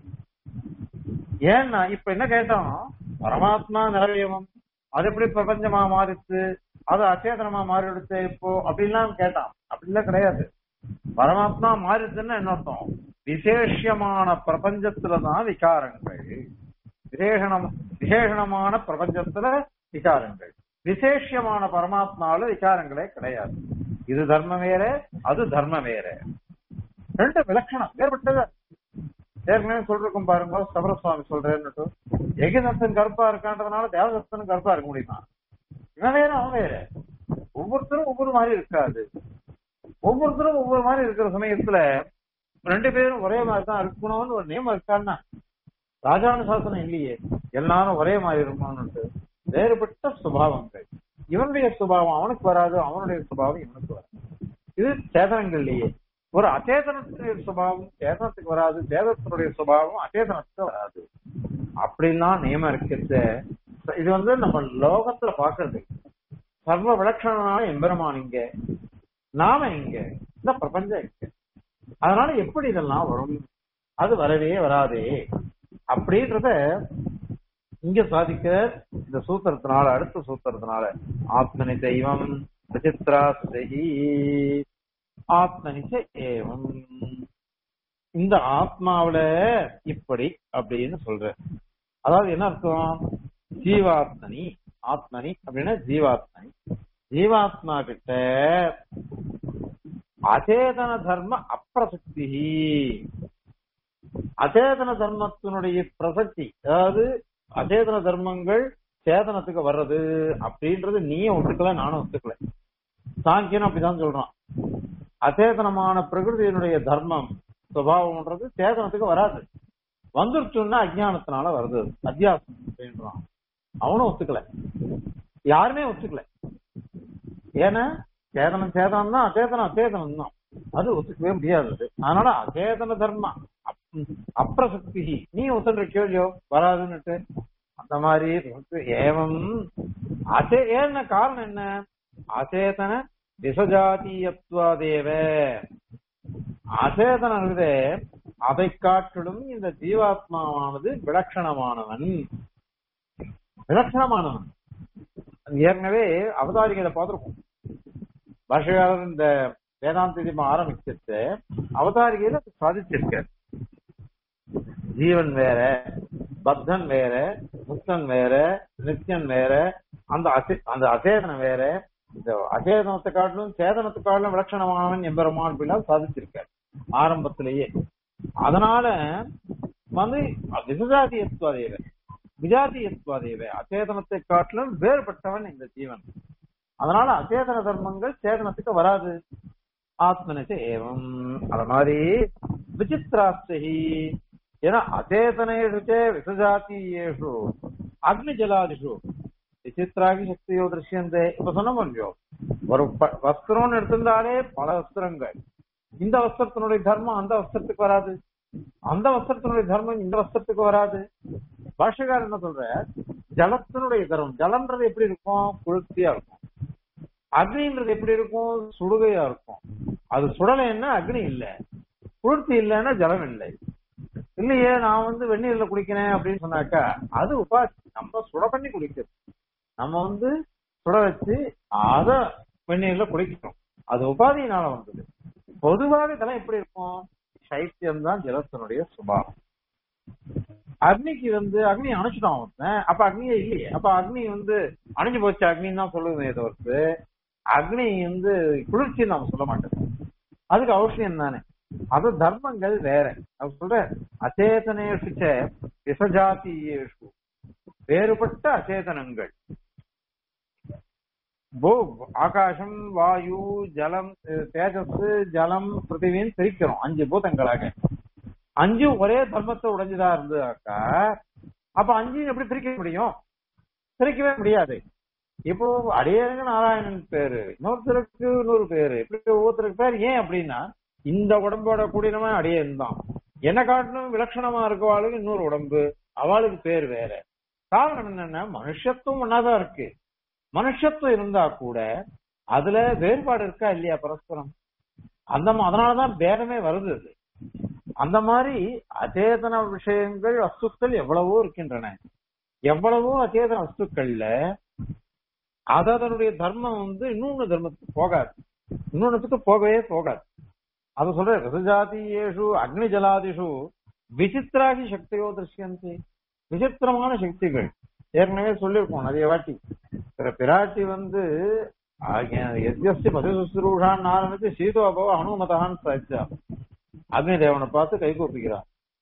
ஏன்னா இப்ப என்ன கேட்டோம் பரமாத்மா நிறவியவம் அது எப்படி பிரபஞ்சமா மாறிச்சு அது அச்சேதனமா மாறிடுச்சு இப்போ அப்படின்லாம் கேட்டான் அப்படிலாம் கிடையாது பரமாத்மா மாறிடுச்சுன்னா என்ன அர்த்தம் விசேஷமான பிரபஞ்சத்துலதான் விகாரங்கள் விசேஷனம் விசேஷணமான பிரபஞ்சத்துல விகாரங்கள் விசேஷமான பரமாத்மாவில விகாரங்களே கிடையாது இது தர்மம் வேற அது தர்மம் வேற ரெண்டு விலட்சணம் வேறுபட்டது ஏற்கனவே சொல்லிருக்கோம் பாருங்க சபரசுவாமி சொல்றேன்னு எகிதத்தன் கருப்பா இருக்கான்றதுனால தேவதத்தனும் கருப்பா இருக்க முடியுமா இவன் வேற அவன் வேற ஒவ்வொருத்தரும் ஒவ்வொரு மாதிரி இருக்காது ஒவ்வொருத்தரும் ஒவ்வொரு மாதிரி இருக்கிற சமயத்துல ரெண்டு பேரும் ஒரே மாதிரி தான் இருக்கணும்னு ஒரு நியமம் இருக்கான்னா ராஜான சாசனம் இல்லையே எல்லாரும் ஒரே மாதிரி இருக்கணும்னு வேறுபட்ட சுபாவங்கள் இவனுடைய சுபாவம் அவனுக்கு வராது அவனுடைய சுபாவம் இவனுக்கு வராது இது சேதனங்கள்லயே ஒரு அச்சேதனத்துடைய சுபாவம் சேதனத்துக்கு வராது சேதத்தினுடைய சுபாவம் அச்சேதனத்துக்கு வராது அப்படிலாம் நியமம் இருக்கிறது இது வந்து நம்ம லோகத்துல பாக்குறது சர்வ விலட்சணமான எம்பெருமான் இங்க நாம இங்க இந்த பிரபஞ்சம் இங்க அதனால எப்படி இதெல்லாம் வரும் அது வரவே வராதே அப்படின்றத இங்க சாதிக்கிற இந்த சூத்திரத்தினால அடுத்த சூத்திரத்தினால ஆத்மனி தெய்வம் விசித்ரா சகி ஆத்மனிச்ச ஏவம் இந்த ஆத்மாவில இப்படி அப்படின்னு சொல்ற அதாவது என்ன அர்த்தம் ஜீவாத்மனி ஆத்மனி அப்படின்னா ஜீவாத்மனி ஜீவாத்மா கிட்ட அச்சேதன தர்ம அப்பிரசக்தி அச்சேதன தர்மத்தினுடைய பிரசக்தி அதாவது அச்சேதன தர்மங்கள் சேதனத்துக்கு வர்றது அப்படின்றது நீயும் ஒத்துக்கல நானும் ஒத்துக்கல சாங்கியன் அப்படிதான் சொல்றான் அச்சேதனமான பிரகிருதியினுடைய தர்மம் சுபாவம்ன்றது சேதனத்துக்கு வராது வந்துருச்சுன்னா அஜ்ஞானத்தினால வருது அத்தியாசம் அப்படின்றான் அவனும் ஒத்துக்கல யாருமே ஒத்துக்கல ஏன்னா சேதனம் சேதனம் தான் அச்சேதனம் அச்சேதனம் தான் அது ஒத்துக்கவே முடியாது அதனால அச்சேதன தர்மம் அப்பிரசக்தி நீ ஒத்துன்ற கேள்வியோ வராதுன்னுட்டு அந்த மாதிரி ஏவம் அச்சே ஏன்ன காரணம் என்ன அச்சேதன விசஜாத்தியத்துவாதேவ அச்சேதனம் இருக்குதே அதை காட்டிலும் இந்த ஜீவாத்மாவானது விலட்சணமானவன் விலட்சணமானவன் ஏற்கனவே அவதாரிகளை பார்த்திருக்கோம் பாஷகாரர் இந்த வேதாந்த தீபம் ஆரம்பிச்சிட்டு அவதாரிகையில சாதிச்சிருக்கார் ஜீவன் வேற பக்தன் வேற முக்தன் வேற நித்தியன் வேற அந்த அசே- அந்த அசேதனம் வேற இந்த அசேதனத்தை காட்டிலும் சேதனத்தை காட்டிலும் விலட்சணமானவன் எம்பெருமான் அப்படின்னா சாதிச்சிருக்கார் ஆரம்பத்திலேயே அதனால வந்து விசஜாதியத்துவாதேவ விஜாதியத்துவாதேவ அச்சேதனத்தை காட்டிலும் வேறுபட்டவன் இந்த ஜீவன் அதனால அச்சேதன தர்மங்கள் சேதனத்துக்கு வராது ஆத்மனச ஏவம் அத மாதிரி விசித்ராஸ்தி ஏன்னா அச்சேதனேஷு சே விசஜாத்தியேஷு அக்னி ஜலாதிஷு விசித்ராகி சக்தியோ திருஷ்யந்தே இப்ப சொன்னோம் இல்லையோ ஒரு ப- வஸ்திரம்னு எடுத்திருந்தாலே பல வஸ்திரங்கள் இந்த வஸ்திரத்தினுடைய தர்மம் அந்த வஸ்திரத்துக்கு வராது அந்த வஸ்திரத்தினுடைய தர்மம் இந்த வஸ்திரத்துக்கு வராது பாஷகார் என்ன சொல்ற ஜலத்தினுடைய தர்மம் ஜலம்ன்றது எப்படி இருக்கும் குளிர்ச்சியா இருக்கும் அக்னின்றது எப்படி இருக்கும் சுடுகையா இருக்கும் அது சுடலைன்னா அக்னி இல்ல குளிர்ச்சி இல்லைன்னா ஜலம் இல்லை இல்லையே நான் வந்து வெந்நீர்ல குளிக்கிறேன் அப்படின்னு சொன்னாக்கா அது உபாசி நம்ம சுட பண்ணி குளிக்கிறது நம்ம வந்து சுட வச்சு அத வெந்நீர்ல குளிக்கிறோம் அது உபாதியினால வந்தது பொதுவாக இதெல்லாம் எப்படி இருக்கும் சைத்தியம் தான் ஜலத்தினுடைய சுபாவம் அக்னிக்கு வந்து அக்னி அணைச்சிட்டான் ஒருத்தன் அப்ப அக்னியே இல்லையே அப்ப அக்னி வந்து அணைஞ்சு போச்சு அக்னின்னு தான் சொல்லுவேன் தவிர்த்து அக்னி வந்து குளிர்ச்சின்னு நாம சொல்ல மாட்டோம் அதுக்கு அவசியம் தானே அது தர்மங்கள் வேற அவர் சொல்ற அச்சேதனேஷு ச விசஜாத்தியேஷு வேறுபட்ட அச்சேதனங்கள் பூ ஆகாசம் வாயு ஜலம் அஹ், தேஜஸ் ஜலம் பிருத்திவின்னு பிரிக்கிறோம் அஞ்சு பூதங்களாக அஞ்சு ஒரே தர்மத்தை உடைஞ்சதா இருந்ததாக்கா அப்ப அஞ்சையும் எப்படி பிரிக்க முடியும் பிரிக்கவே முடியாது இப்போ அடியேங்க நாராயணன் பேரு இன்னொருத்தருக்கு இன்னொரு பேரு இப்படி ஒவ்வொருத்தருக்கு பேர் ஏன் அப்படின்னா இந்த உடம்போட கூடினவன் அடியேன் தான் என்ன காட்டணும் விலட்சணமா இருக்கவாளுக்கு இன்னொரு உடம்பு அவளுக்கு பேர் வேற காரணம் என்னன்னா மனுஷத்துவம் ஒன்னாதான் இருக்கு மனுஷத்துவம் இருந்தா கூட அதுல வேறுபாடு இருக்கா இல்லையா பரஸ்பரம் அந்த மா- அதனாலதான் பேதமே வருது அது அந்த மாதிரி அச்சேதன விஷயங்கள் வஸ்துக்கள் எவ்வளவோ இருக்கின்றன எவ்வளவோ அச்சேதன வஸ்துக்கள்ல அது அதனுடைய தர்மம் வந்து இன்னொன்னு தர்மத்துக்கு போகாது இன்னொன்னுக்கு போகவே போகாது அது சொல்ற ரசஜாதியேஷு அக்னி ஜலாதிஷு விசித்திராகி சக்தியோ திருஷ்யந்தி விசித்திரமான சக்திகள் ஏற்கனவே சொல்லியிருக்கோம் நிறைய வாட்டி பிற பிராட்டி வந்து எஸ்எஸ்சி பதி சுசுரூஷான்னு ஆரம்பிச்சு சீதோபவ அனுமதான்னு சாதிச்சா அக்னி தேவனை பார்த்து கை கூப்பிக்கிறான்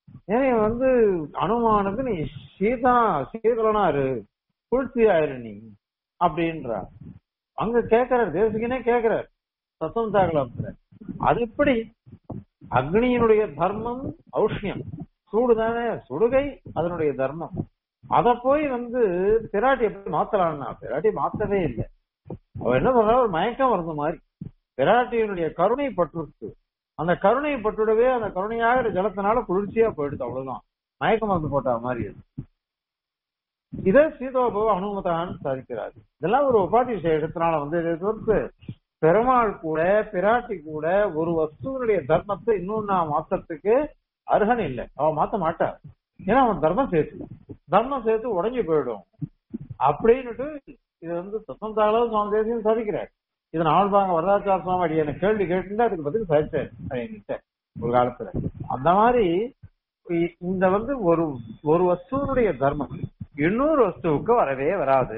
ஏன் இவன் வந்து அனுமானுக்கு நீ சீதா சீதளனா இரு குளிர்ச்சியாயிரு நீ அப்படின்றா அங்க கேக்குறார் தேவசிகனே கேக்குறார் சத்தம் தாக்கல அது எப்படி அக்னியினுடைய தர்மம் ஔஷ்ணியம் சூடுதானே சுடுகை அதனுடைய தர்மம் அத போய் வந்து பிராட்டி எப்படி மாத்தலாம்னா பிராட்டி மாத்தவே இல்லை அவ என்ன பண்றா ஒரு மயக்கம் வருது மாதிரி பிராட்டியினுடைய கருணை பற்றுச்சு அந்த கருணை பட்டுடவே அந்த கருணையாக ஜலத்தினால குளிர்ச்சியா போயிடுது அவ்வளவுதான் மயக்க மருந்து போட்ட மாதிரி அது இதை சீதோபவ அனுமதான்னு சாதிக்கிறார் இதெல்லாம் ஒரு உபாதி இடத்தினால வந்து இதை தவிர்த்து பெருமாள் கூட பிராட்டி கூட ஒரு வஸ்துவனுடைய தர்மத்தை இன்னொன்னா மாத்தத்துக்கு அர்ஹன் இல்லை அவன் மாத்த மாட்டார் ஏன்னா அவன் தர்மம் சேர்த்து தர்மம் சேர்த்து உடஞ்சி போயிடும் அப்படின்னுட்டு இது வந்து தத்தந்தாளவு சுவாமி தேசியம் சாதிக்கிறார் இதை நாள்பாங்க வரதாச்சார சுவாமி அடி எனக்கு கேள்வி கேட்டு அதுக்கு பதில் சாதிச்சார் என்கிட்ட ஒரு காலத்துல அந்த மாதிரி இ- இந்த வந்து ஒரு ஒரு வஸ்துவனுடைய தர்மம் இன்னொரு வஸ்துவுக்கு வரவே வராது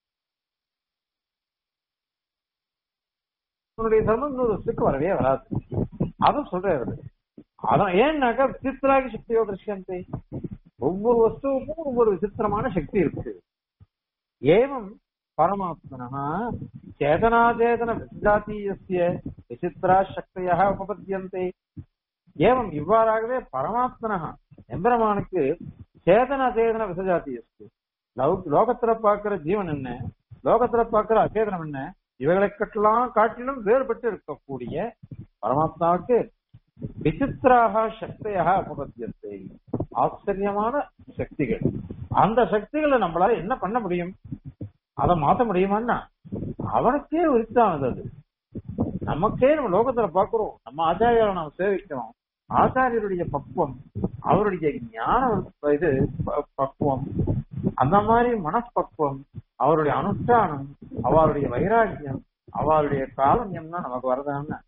உன்னுடைய தர்மம் இன்னொரு வஸ்துக்கு வரவே வராது அதுவும் சொல்றாரு அதான் ஏன்னாக்கா விசித்திராகி சக்தியோ திருஷ்யந்தை ஒவ்வொரு வஸ்துவுக்கும் ஒவ்வொரு விசித்திரமான சக்தி இருக்கு ஏவம் பரமாத்மனா சேதனாச்சேதன விசிஜாத்தீயஸ்ய விசித்திரா சக்தியாக உபபத்தியந்தே ஏவம் இவ்வாறாகவே பரமாத்மனா எம்பெருமானுக்கு சேதன அச்சேதன விசஜாத்தீயஸ்து லௌ- லோகத்துல பார்க்கிற ஜீவன் என்ன லோகத்துல பார்க்கிற அச்சேதனம் என்ன இவைகளை கட்டலாம் காட்டிலும் வேறுபட்டு இருக்கக்கூடிய பரமாத்மாவுக்கு விசித்திராக சக்தியாக உபபத்தியத்தை ஆச்சரியமான சக்திகள் அந்த சக்திகளை நம்மளால என்ன பண்ண முடியும் அதை மாத்த முடியுமான்னா அவனுக்கே உரித்தானது அது நமக்கே நம்ம லோகத்துல பாக்குறோம் நம்ம ஆச்சாரியாரை நாம் சேவிக்கிறோம் ஆச்சாரியருடைய பக்குவம் அவருடைய ஞான இது ப- பக்குவம் அந்த மாதிரி மனப்பக்குவம் அவருடைய அனுஷ்டானம் அவருடைய வைராக்கியம் அவருடைய காலன்யம்னா நமக்கு வரதான்னு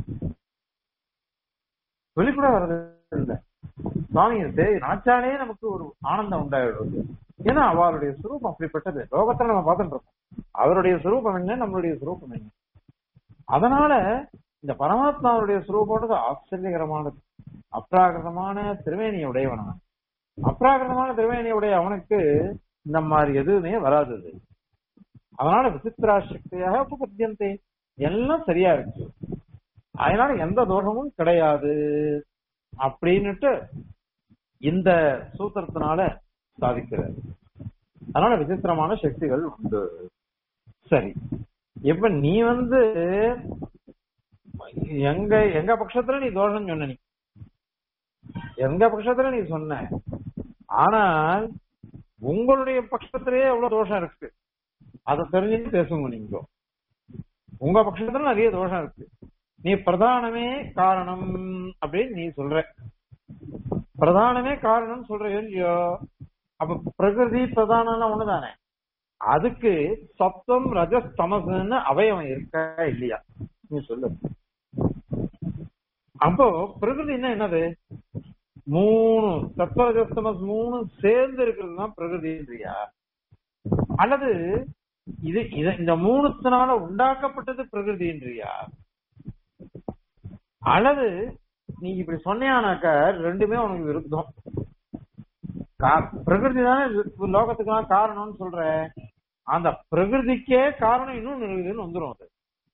வெளிப்பட வர்றது இல்ல சுவாமி சரி நாச்சாலே நமக்கு ஒரு ஆனந்தம் உண்டாயிடுறது ஏன்னா அவருடைய சுரூபம் அப்படிப்பட்டது லோகத்துல நம்ம பார்த்துட்டு இருக்கோம் அவருடைய சுரூபம் என்ன நம்மளுடைய சுரூபம் என்ன அதனால இந்த பரமாத்மாவுடைய சுரூபம்ன்றது ஆச்சரியகரமானது அப்ராகிருதமான திருவேணியை உடையவனான் அப்ராகிருதமான திருவேணியுடைய அவனுக்கு இந்த மாதிரி எதுவுமே வராது அது. அதனால விசித்திரா சக்தியாக உபபத்தியந்தே எல்லாம் சரியா இருக்கு அதனால எந்த தோஷமும் கிடையாது அப்படின்னுட்டு இந்த சூத்திரத்தினால சாதிக்கிறார் அதனால விசித்திரமான சக்திகள் உண்டு சரி இப்ப நீ வந்து எங்க எங்க பட்சத்துல நீ தோஷம் சொன்ன நீ எங்க பட்சத்துல நீ சொன்ன ஆனால் உங்களுடைய பட்சத்திலேயே எவ்வளவு தோஷம் இருக்கு அதை தெரிஞ்சு பேசுங்க நீங்க உங்க பட்சத்துல நிறைய தோஷம் இருக்கு நீ பிரதானமே காரணம் அப்படின்னு நீ சொல்ற பிரதானமே காரணம் சொல்ற இல்லையோ அப்ப பிரகிருதி பிரதானம் ஒண்ணுதானே அதுக்கு சப்தம் ரஜஸ் தமசுன்னு அவயவம் இருக்கா இல்லையா நீ சொல்லு அப்போ பிரகிருதின்னா என்னது மூணு சத்வரஜஸ்தமஸ் மூணு சேர்ந்து இருக்கிறது தான் பிரகிருதின்றியா அல்லது இது இது இந்த மூணுத்தினால உண்டாக்கப்பட்டது பிரகிருதின்றியா அல்லது நீ இப்படி சொன்னியானாக்க ரெண்டுமே உனக்கு விருத்தம் கா- பிரகிருதி தானே லோகத்துக்கெல்லாம் காரணம்னு சொல்ற அந்த பிரகிருதிக்கே காரணம் இன்னொன்னு இருக்குதுன்னு வந்துரும் அது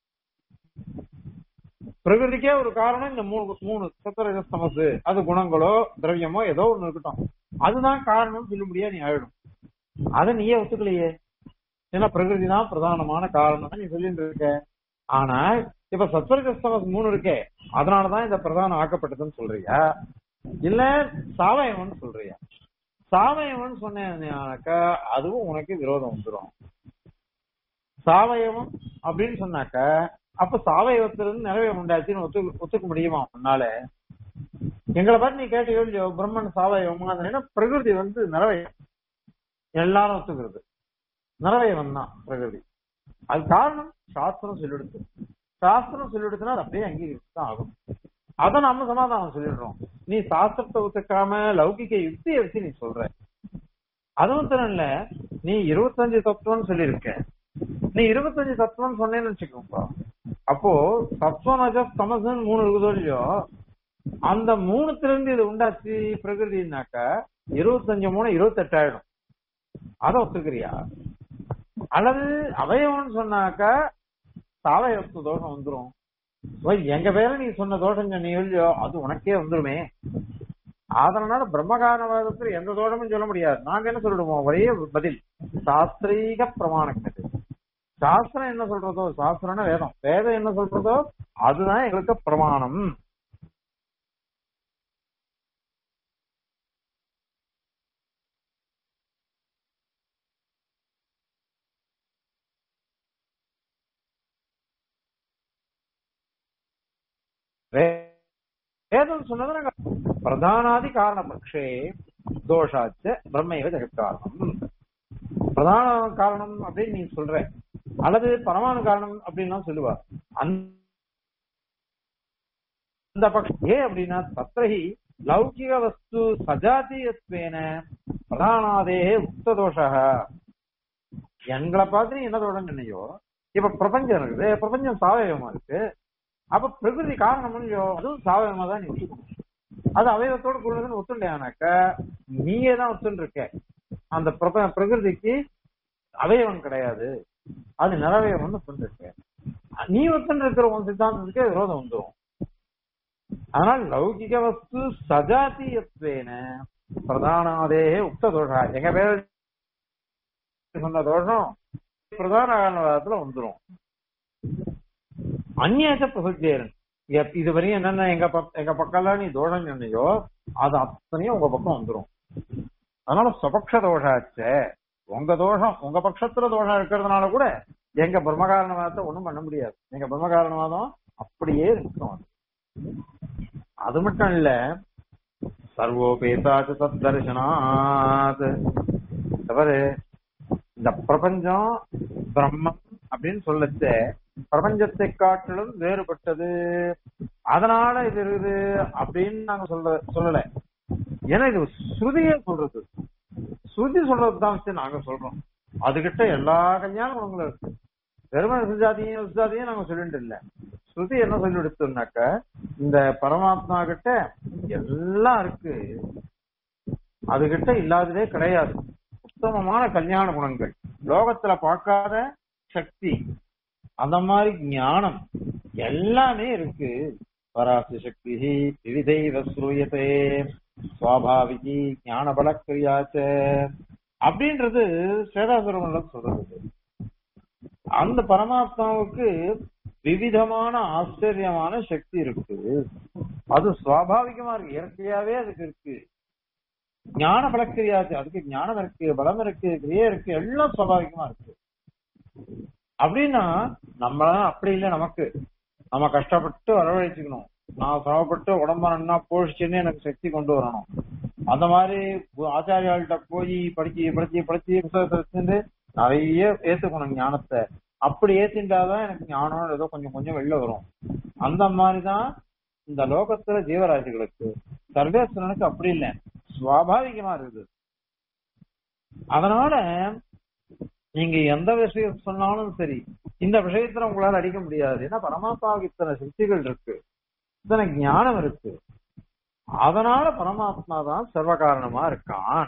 பிரகிருதிக்கே ஒரு காரணம் இந்த மூணு மூணு சத்தரஜஸ்தமசு அது குணங்களோ திரவியமோ ஏதோ ஒண்ணு இருக்கட்டும் அதுதான் காரணம் சொல்லும்படியா நீ ஆயிடும் அதை நீயே ஒத்துக்கலையே ஏன்னா பிரகிருதி தான் பிரதானமான காரணம் நீ சொல்லிட்டு இருக்க ஆனா இப்ப சத்வரஜஸ்தமஸ் மூணு இருக்கே அதனாலதான் இந்த பிரதானம் ஆக்கப்பட்டதுன்னு சொல்றியா இல்ல சாவயவன் சொல்றியா சாவயவன் சொன்னாக்கா அதுவும் உனக்கு விரோதம் வந்துடும் சாவயவம் அப்படின்னு சொன்னாக்க அப்ப சாவயவத்திலிருந்து நிறைவே உண்டாச்சுன்னு ஒத்துக்க ஒத்துக்க முடியுமா உன்னால எங்களை பார்த்து நீ கேட்ட இல்லையோ பிரம்மன் சாவயவம் அந்த பிரகிருதி வந்து நிறவயம் எல்லாரும் ஒத்துக்கிறது நிறவயவன் தான் பிரகிருதி அது காரணம் சாஸ்திரம் சொல்லிடுது சாஸ்திரம் சொல்லிடுச்சுன்னா அது அப்படியே அங்கீகரிச்சு தான் ஆகும் அதை நாம சமாதானம் சொல்லிடுறோம் நீ சாஸ்திரத்தை ஒத்துக்காம லௌகிக யுக்தியை வச்சு நீ சொல்ற அதுவும் திறன் இல்ல நீ இருபத்தஞ்சு தத்துவம்னு சொல்லியிருக்க நீ இருபத்தஞ்சு தத்துவம்னு சொன்னேன்னு வச்சுக்கோப்பா அப்போ தத்துவம் ரஜஸ் தமசன் மூணு இருக்குதோ இல்லையோ அந்த மூணுத்துல இருந்து இது உண்டாச்சு பிரகிருதினாக்கா இருபத்தஞ்சு மூணு இருபத்தெட்டாயிடும் அதை ஒத்துக்கிறியா அல்லது அவயவம்னு சொன்னாக்கா சாவயவத்து தோஷம் வந்துரும் ஓய், எங்க பேர நீ சொன்ன தோஷம் நீ இல்லையோ அது உனக்கே வந்துருமே அதனால பிரம்மகாரணவாதத்துல எந்த தோஷமும் சொல்ல முடியாது நாங்க என்ன சொல்லிடுவோம் ஒரே பதில் சாஸ்திரீக பிரமாணம் இது சாஸ்திரம் என்ன சொல்றதோ சாஸ்திரம்னா வேதம் வேதம் என்ன சொல்றதோ அதுதான் எங்களுக்கு பிரமாணம் வே- வேதம் சொன்னது நாங்க பிரதானாதி காரண பட்சே தோஷாச்ச பிரம்மைவ ஜெகத்காரணம் பிரதான காரணம் அப்படின்னு நீ சொல்ற அல்லது பரமாணு காரணம் அப்படின்லாம் சொல்லுவா அந்த அந்த பட்சம் ஏன் அப்படின்னா தத்ரஹி லௌகிக வஸ்து சஜாத்தியத்வேன பிரதானாதே உக்த தோஷா எங்களை பார்த்து நீ என்ன தோஷம் சொன்னையோ இப்ப பிரபஞ்சம் இருக்குது பிரபஞ்சம் சாவயவமா இருக்கு அப்ப பிரகிருதி காரணம் இல்லையோ அதுவும் சாவயமா தான் நீ ஒத்துக்கணும் அது அவயவத்தோட கூடதுன்னு ஒத்துண்டையானாக்க நீயே தான் ஒத்துன்னு இருக்க அந்த பிரப பிரகிருதிக்கு அவயவம் கிடையாது அது நிறவயவம்னு சொல்லிருக்க நீ ஒத்துன்னு இருக்கிற உன் சித்தாந்தத்துக்கு விரோதம் வந்துரும் அதனால லௌகிக வஸ்து சஜாத்தியத்வேன பிரதானாதே உக்த தோஷா எங்க பேர் சொன்ன தோஷம் பிரதான காரணவாதத்துல வந்துரும் அந்நேச பிரசத்தியரன் இது வரையும் என்னென்ன எங்க பக்- எங்க பக்கம்லாம் நீ தோஷம் சொன்னையோ அது அத்தனையும் உங்க பக்கம் வந்துரும் அதனால சுபக்ஷ தோஷாச்சே உங்க தோஷம் உங்க பட்சத்துல தோஷம் இருக்கிறதுனால கூட எங்க பிரம்மகாரணவாதத்தை ஒண்ணும் பண்ண முடியாது எங்க பிரம்மகாரணவாதம் அப்படியே இருக்கும் அது. அது மட்டும் இல்ல சர்வோபேதாச்சு தத் தரிசனாத் தவறு இந்த பிரபஞ்சம் பிரம்மம் அப்படின்னு சொல்லச்ச பிரபஞ்சத்தை காட்டிலும் வேறுபட்டது அதனால இது இருக்குது அப்படின்னு நாங்க சொல்ல சொல்லல ஏன்னா இது ஸ்ருதியே சொல்றது ஸ்ருதி சொல்றதுதான் வச்சு நாங்க சொல்றோம் அதுகிட்ட எல்லா கல்யாண குணங்களும் இருக்கு வெறும விசுஜாதியும் விசுஜாதியும் நாங்க சொல்லிட்டு இல்ல ஸ்ருதி என்ன சொல்லி எடுத்தோம்னாக்க இந்த பரமாத்மா கிட்ட எல்லாம் இருக்கு அதுகிட்ட இல்லாததே கிடையாது உத்தமமான கல்யாண குணங்கள் லோகத்துல பார்க்காத சக்தி அந்த மாதிரி ஞானம் எல்லாமே இருக்கு பராசி சக்தி விவிதைவ ஸ்ரூயத்தே சுவாபாவிகி ஞான பலக்கிரியாச்ச அப்படின்றது சேதாசுரமண்டலம் சொல்றது அந்த பரமாத்மாவுக்கு விவிதமான ஆச்சரியமான சக்தி இருக்கு அது சுவாபாவிகமா இருக்கு இயற்கையாவே அதுக்கு இருக்கு ஞான பலக்கிரியாச்சு அதுக்கு ஞானம் இருக்கு பலம் இருக்கு கிரியை இருக்கு எல்லாம் சுவாபாவிகமா இருக்கு அப்படின்னா நம்ம அப்படி இல்லை நமக்கு நம்ம கஷ்டப்பட்டு வரவழைச்சுக்கணும் நான் சிரமப்பட்டு உடம்ப நன்னா போஷிச்சுன்னு எனக்கு சக்தி கொண்டு வரணும் அந்த மாதிரி ஆச்சாரியாள்கிட்ட போய் படிச்சு படிச்சு படிச்சு புத்தகத்தை வச்சுட்டு நிறைய ஏத்துக்கணும் ஞானத்தை அப்படி ஏத்தின்றாதான் எனக்கு ஞானம் ஏதோ கொஞ்சம் கொஞ்சம் வெளில வரும் அந்த மாதிரிதான் இந்த லோகத்துல ஜீவராசிகளுக்கு சர்வேஸ்வரனுக்கு அப்படி இல்லை சுவாபாவிகமா இருக்குது அதனால நீங்க எந்த விஷயம் சொன்னாலும் சரி இந்த விஷயத்துல உங்களால அடிக்க முடியாது ஏன்னா பரமாத்மாவுக்கு இத்தனை சக்திகள் இருக்கு இத்தனை ஞானம் இருக்கு அதனால பரமாத்மா தான் சர்வ காரணமா இருக்கான்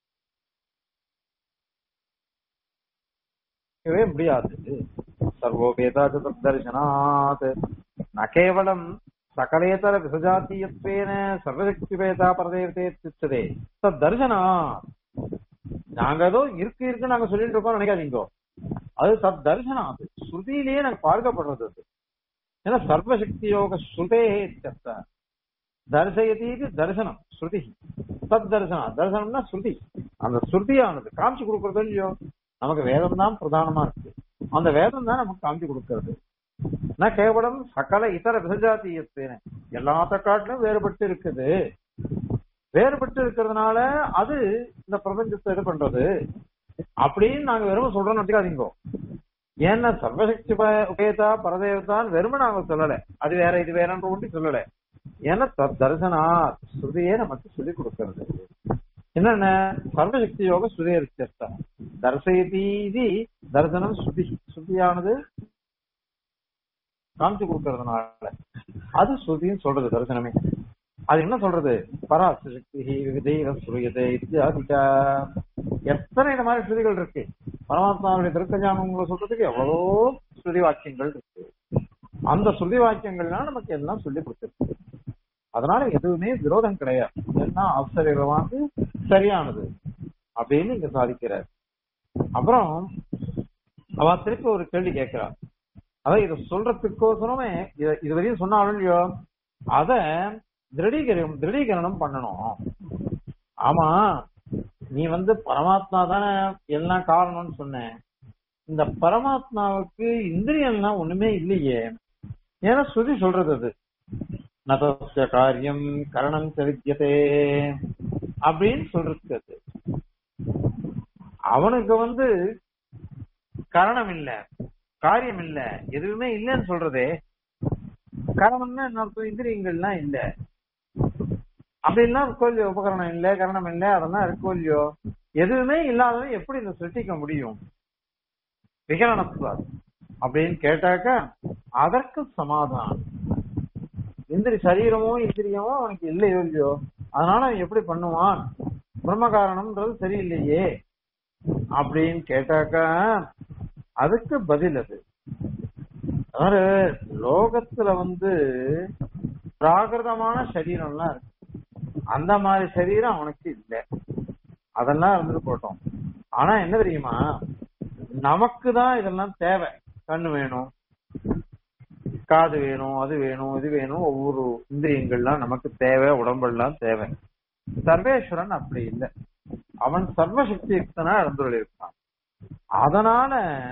இருக்கவே முடியாது சர்வோபேதாச்ச தர்சனாத் ந கேவலம் சகலேதர விசஜாத்தியத்வேன சர்வசக்தி பேதா பரதேவதே திச்சதே தத் தர்சனா நாங்க ஏதோ இருக்கு இருக்கு நாங்க சொல்லிட்டு இருக்கோம் நினைக்காதீங்க அது தத் தர்சனாத் ஸ்ருதியிலேயே நாங்க பார்க்கப்படுறது அது ஏன்னா சர்வசக்தி யோக ஸ்ருதே தர்சயதி இது தரிசனம் ஸ்ருதி தத் தரிசனம் தரிசனம்னா ஸ்ருதி அந்த ஸ்ருதியானது காமிச்சு கொடுக்கறது இல்லையோ நமக்கு வேதம் தான் பிரதானமா இருக்கு அந்த வேதம் தான் நமக்கு காமிச்சு கொடுக்கறது நான் கேவலம் சகல இதர விசஜாத்தியத்தேன எல்லாத்த காட்டிலும் வேறுபட்டு இருக்குது வேறுபட்டு இருக்கிறதுனால அது இந்த பிரபஞ்சத்தை இது பண்றது அப்படின்னு நாங்க வெறும் சொல்றோம்னு வச்சுக்காதீங்க ஏன்னா சர்வசக்தி ப- உபேதா பரதேவதான் வெறும நாங்க சொல்லல அது வேற இது வேறன்ற ஒன்று சொல்லல ஏன்னா தத் தரிசனா ஸ்ருதியே நமக்கு சொல்லி கொடுக்கிறது என்னென்ன சர்வசக்தி யோக ஸ்ருதியர்த்தம் தர்சயதி இது தரிசனம் ஸ்ருதி ஸ்ருதியானது காமிச்சு கொடுக்கறதுனால அது ஸ்ருதின்னு சொல்றது தரிசனமே அது என்ன சொல்றது பராசக்தி விதேவ சுரியதே இத்தியாதிகா எத்தனை இந்த மாதிரி ஸ்ருதிகள் இருக்கு பரமாத்மாவுடைய திருக்கஞ்சானங்களை சொல்றதுக்கு எவ்வளவோ ஸ்ருதி வாக்கியங்கள் இருக்கு அந்த ஸ்ருதி வாக்கியங்கள்லாம் நமக்கு எல்லாம் சொல்லி கொடுத்துருக்கு அதனால எதுவுமே விரோதம் கிடையாது எல்லாம் ஆச்சரியமானது சரியானது அப்படின்னு இங்க சாதிக்கிறார் அப்புறம் அவ திருப்பி ஒரு கேள்வி கேட்கிறா அதான் இதை சொல்றதுக்கோசரமே இத இதுவரையும் சொன்னாலும் இல்லையோ அத திருடீகரம் திருடீகரணம் பண்ணணும் ஆமா நீ வந்து பரமாத்மா தானே எல்லாம் காரணம்னு சொன்ன இந்த பரமாத்மாவுக்கு இந்திரியம்லாம் ஒண்ணுமே இல்லையே ஏன்னா ஸ்ருதி சொல்றது அது நதஸ்ய காரியம் கரணம் செலுத்தியதே அப்படின்னு சொல்றது அது அவனுக்கு வந்து கரணம் இல்ல காரியம் இல்ல எதுவுமே இல்லைன்னு சொல்றதே கரணம்னா என்ன அர்த்தம் இந்திரியங்கள்லாம் இல்ல அப்படின்லாம் இருக்கோ இல்லையோ உபகரணம் இல்ல கரணம் இல்ல அதெல்லாம் இருக்கோ இல்லையோ எதுவுமே இல்லாதவன் எப்படி இதை சிருஷ்டிக்க முடியும் விகரணத்துவார் அப்படின்னு கேட்டாக்கா அதற்கு சமாதானம் இந்திரி சரீரமோ இந்திரியமோ அவனுக்கு இல்லையோ இல்லையோ அதனால அவன் எப்படி பண்ணுவான் பிரம்ம காரணம்ன்றது சரியில்லையே அப்படின்னு கேட்டாக்கா அதுக்கு பதில் அது அதாவது லோகத்துல வந்து பிராகிருதமான சரீரம்லாம் இருக்கு அந்த மாதிரி சரீரம் அவனுக்கு இல்லை அதெல்லாம் இருந்துட்டு போட்டோம் ஆனா என்ன தெரியுமா நமக்கு தான் இதெல்லாம் தேவை கண்ணு வேணும் காது வேணும் அது வேணும் இது வேணும் ஒவ்வொரு இந்திரியங்கள்லாம் நமக்கு தேவை உடம்பெல்லாம் தேவை சர்வேஸ்வரன் அப்படி இல்லை அவன் சர்வசக்தி யுக்தனா இருந்துள்ள இருக்கான் அதனால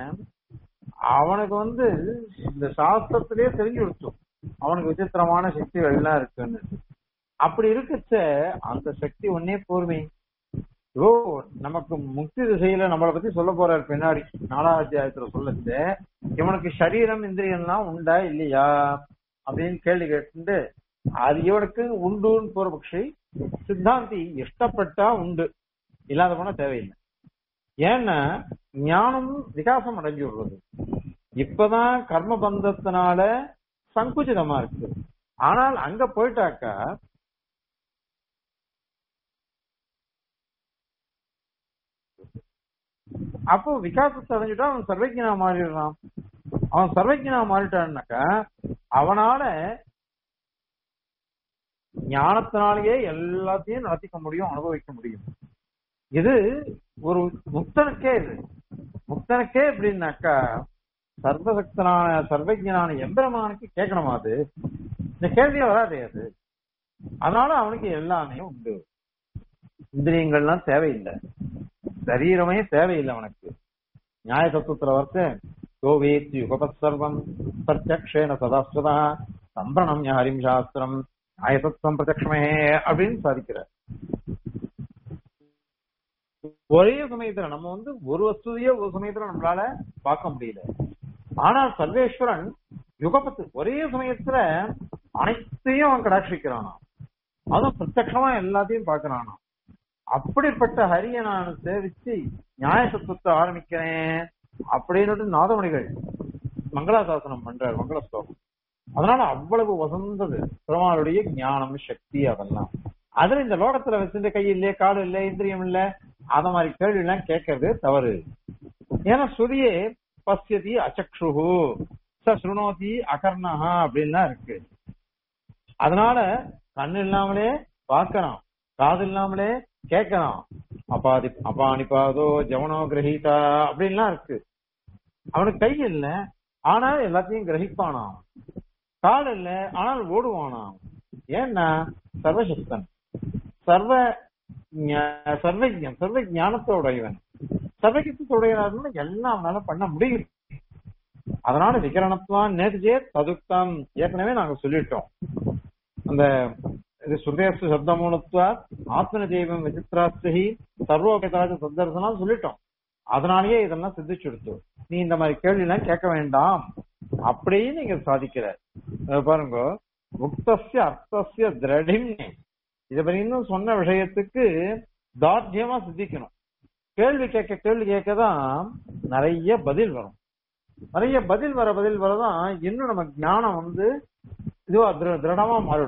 அவனுக்கு வந்து இந்த சாஸ்திரத்திலேயே தெரிஞ்சு கொடுத்தோம் அவனுக்கு விசித்திரமான சக்திகள் எல்லாம் இருக்குன்னு அப்படி இருக்கச்ச அந்த சக்தி ஒன்னே போர்மை ஓ நமக்கு முக்தி திசையில நம்மளை பத்தி சொல்ல போறாரு பின்னாடி நாலாவது அத்தியாயத்துல சொல்லச்சு இவனுக்கு சரீரம் இந்திரியம்லாம் உண்டா இல்லையா அப்படின்னு கேள்வி கேட்டு அது இவனுக்கு உண்டுன்னு போற பட்சி சித்தாந்தி இஷ்டப்பட்டா உண்டு இல்லாத போனா தேவையில்லை ஏன்னா ஞானம் விகாசம் அடைஞ்சு விடுறது இப்பதான் கர்ம பந்தத்தினால சங்குச்சிதமா இருக்கு ஆனால் அங்க போயிட்டாக்கா அப்போ விகாசத்தை அடைஞ்சுட்டா அவன் சர்வஜனா மாறிடுறான் அவன் சர்வஜனா மாறிட்டான்னாக்கா அவனால ஞானத்தினாலேயே எல்லாத்தையும் நடத்திக்க முடியும் அனுபவிக்க முடியும் இது ஒரு முக்தனுக்கே இது முக்தனுக்கே எப்படின்னாக்கா சர்வசக்தனான சர்வஜனான எம்பெருமானுக்கு கேட்கணுமா அது இந்த கேள்வியே வராதே அது அதனால அவனுக்கு எல்லாமே உண்டு இந்திரியங்கள்லாம் தேவையில்லை சரீரமே தேவையில்லை அவனுக்கு நியாய தத்துவத்துல வந்து கோவேத்தி உபபத்சர்வம் பிரத்யக்ஷேன சதாஸ்வதா சம்பிரணம் ஹரிம் சாஸ்திரம் நியாயதத்துவம் பிரத்யக்ஷமே அப்படின்னு சாதிக்கிறார் ஒரே சமயத்துல நம்ம வந்து ஒரு வஸ்துதையே ஒரு சமயத்துல நம்மளால பார்க்க முடியல ஆனால் சர்வேஸ்வரன் யுகபத்து ஒரே சமயத்துல அனைத்தையும் அவன் கடாட்சிக்கிறானாம் அதுவும் பிரத்யமா எல்லாத்தையும் பார்க்கறானாம் அப்படிப்பட்ட ஹரிய நான் சேவிச்சு நியாய சத்துவத்தை ஆரம்பிக்கிறேன் அப்படின்னு நாதமணிகள் மங்களாசாசனம் பண்றார் மங்கள ஸ்லோகம் அதனால அவ்வளவு வசந்தது பெருமாளுடைய ஞானம் சக்தி அதெல்லாம் அதுல இந்த லோகத்துல வச்சிருந்த கை இல்லையே காடு இல்ல இந்திரியம் இல்ல அத மாதிரி கேள்வி எல்லாம் கேட்கறது தவறு ஏன்னா சுரியே பசியதி அச்சக்ஷுகு ச சுருணோதி அகர்ணஹா அப்படின்லாம் இருக்கு அதனால கண்ணு இல்லாமலே பார்க்கறான் காது இல்லாமலே கேட்கறான் அபாதி அபானிபாதோ ஜவனோ கிரகிதா அப்படின்லாம் இருக்கு அவனுக்கு கை இல்ல ஆனால் எல்லாத்தையும் கிரகிப்பானாம் கால் இல்ல ஆனால் ஓடுவானாம் ஏன்னா சர்வசக்தன் சர்வ ஞா- சர்வஜன் சர்வ ஞானத்தோடையவன் சர்வஜத்துடையவன் எல்லாம் அவனால பண்ண முடியும் அதனால விகரணத்துவான் நேர்ஜே ததுக்தம் ஏற்கனவே நாங்க சொல்லிட்டோம் அந்த இது சுதேச சப்தமூலத்துவா ஆத்மன தெய்வம் விசித்ராஸ்தி சர்வோபேதாஜ சந்தர்சனம் சொல்லிட்டோம் அதனாலயே இதெல்லாம் சித்திச்சு எடுத்து நீ இந்த மாதிரி கேள்வி எல்லாம் கேட்க வேண்டாம் அப்படின்னு நீங்க சாதிக்கிற அஹ் பாருங்க முக்தசிய அர்த்தசிய திரடிம் இத பத்தி இன்னும் சொன்ன விஷயத்துக்கு தார்த்தியமா சித்திக்கணும் கேள்வி கேட்க கேள்வி கேட்க தான் நிறைய பதில் வரும் நிறைய பதில் வர பதில் வரதான் இன்னும் நம்ம ஞானம் வந்து இதுவா திரு- திருடமா மாறிடும்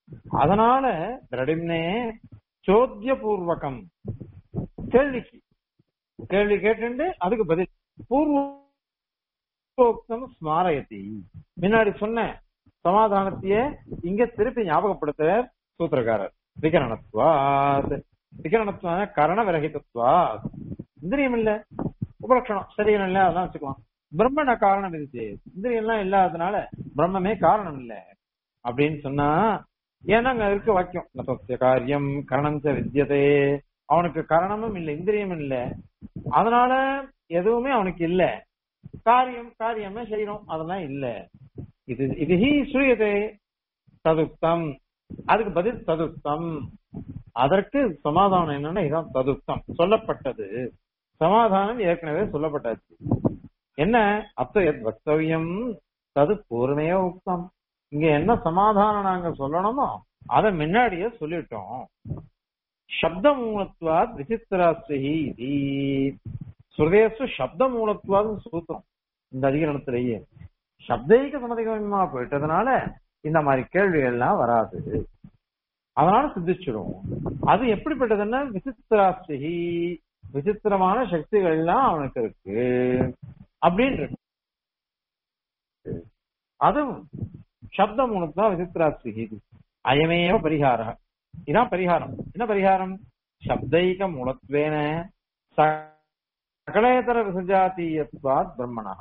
அதனால திரடிம்னே சோத்திய பூர்வகம் கேள்விக்கு கேள்வி கேட்டு அதுக்கு பதில் பூர்வோக்தம் ஸ்மாரயத்தி முன்னாடி சொன்ன சமாதானத்தையே இங்க திருப்பி ஞாபகப்படுத்த சூத்திரக்காரர் விகரணத்துவாத் விகரணத்துவான கரண விரகிதத்துவாத் இந்திரியம் இல்ல உபலட்சணம் சரீரம் இல்ல அதெல்லாம் வச்சுக்கலாம் பிரம்மன காரணம் இருந்துச்சு இந்திரியம் எல்லாம் இல்லாததுனால பிரம்மமே காரணம் இல்ல அப்படின்னு சொன்னா ஏன்னா அங்க இருக்க வாக்கியம் நதஸ்ய காரியம் கரணம் ச வித்தியதே அவனுக்கு கரணமும் இல்ல இந்திரியமும் இல்ல அதனால எதுவுமே அவனுக்கு இல்ல காரியம் காரியமே செய்யணும் அதெல்லாம் இல்ல இது இது ஹி சூரியதே ததுக்தம் அதுக்கு பதில் ததுக்தம் அதற்கு சமாதானம் என்னன்னா இதான் ததுக்தம் சொல்லப்பட்டது சமாதானம் ஏற்கனவே சொல்லப்பட்டாச்சு என்ன அத்த எத் வக்தவியம் தது பூர்வமே உக்தம் இங்க என்ன சமாதானம் நாங்க சொல்லணுமோ அதை முன்னாடியே சொல்லிட்டோம் சப்த மூலத்துவாத் விசித்திராஸ்தி இது சுரதேசு சப்த மூலத்துவாது சூத்திரம் இந்த அதிகரணத்திலேயே சப்தைக சமதிகமா போயிட்டதுனால இந்த மாதிரி கேள்விகள் எல்லாம் வராது அதனால சித்திச்சிடும் அது எப்படிப்பட்டதுன்னா விசித்திராஸ்தி விசித்திரமான சக்திகள் எல்லாம் அவனுக்கு இருக்கு அப்படின்னு இருக்கு அதுவும் சப்த மூலத்தான் விசித்திராஸ்தி அயமேவ பரிகார இதான் பரிகாரம் என்ன பரிகாரம் சப்தைக மூலத்வேன சகலேதர விசஜாத்தீயத்வாத் பிரம்மணா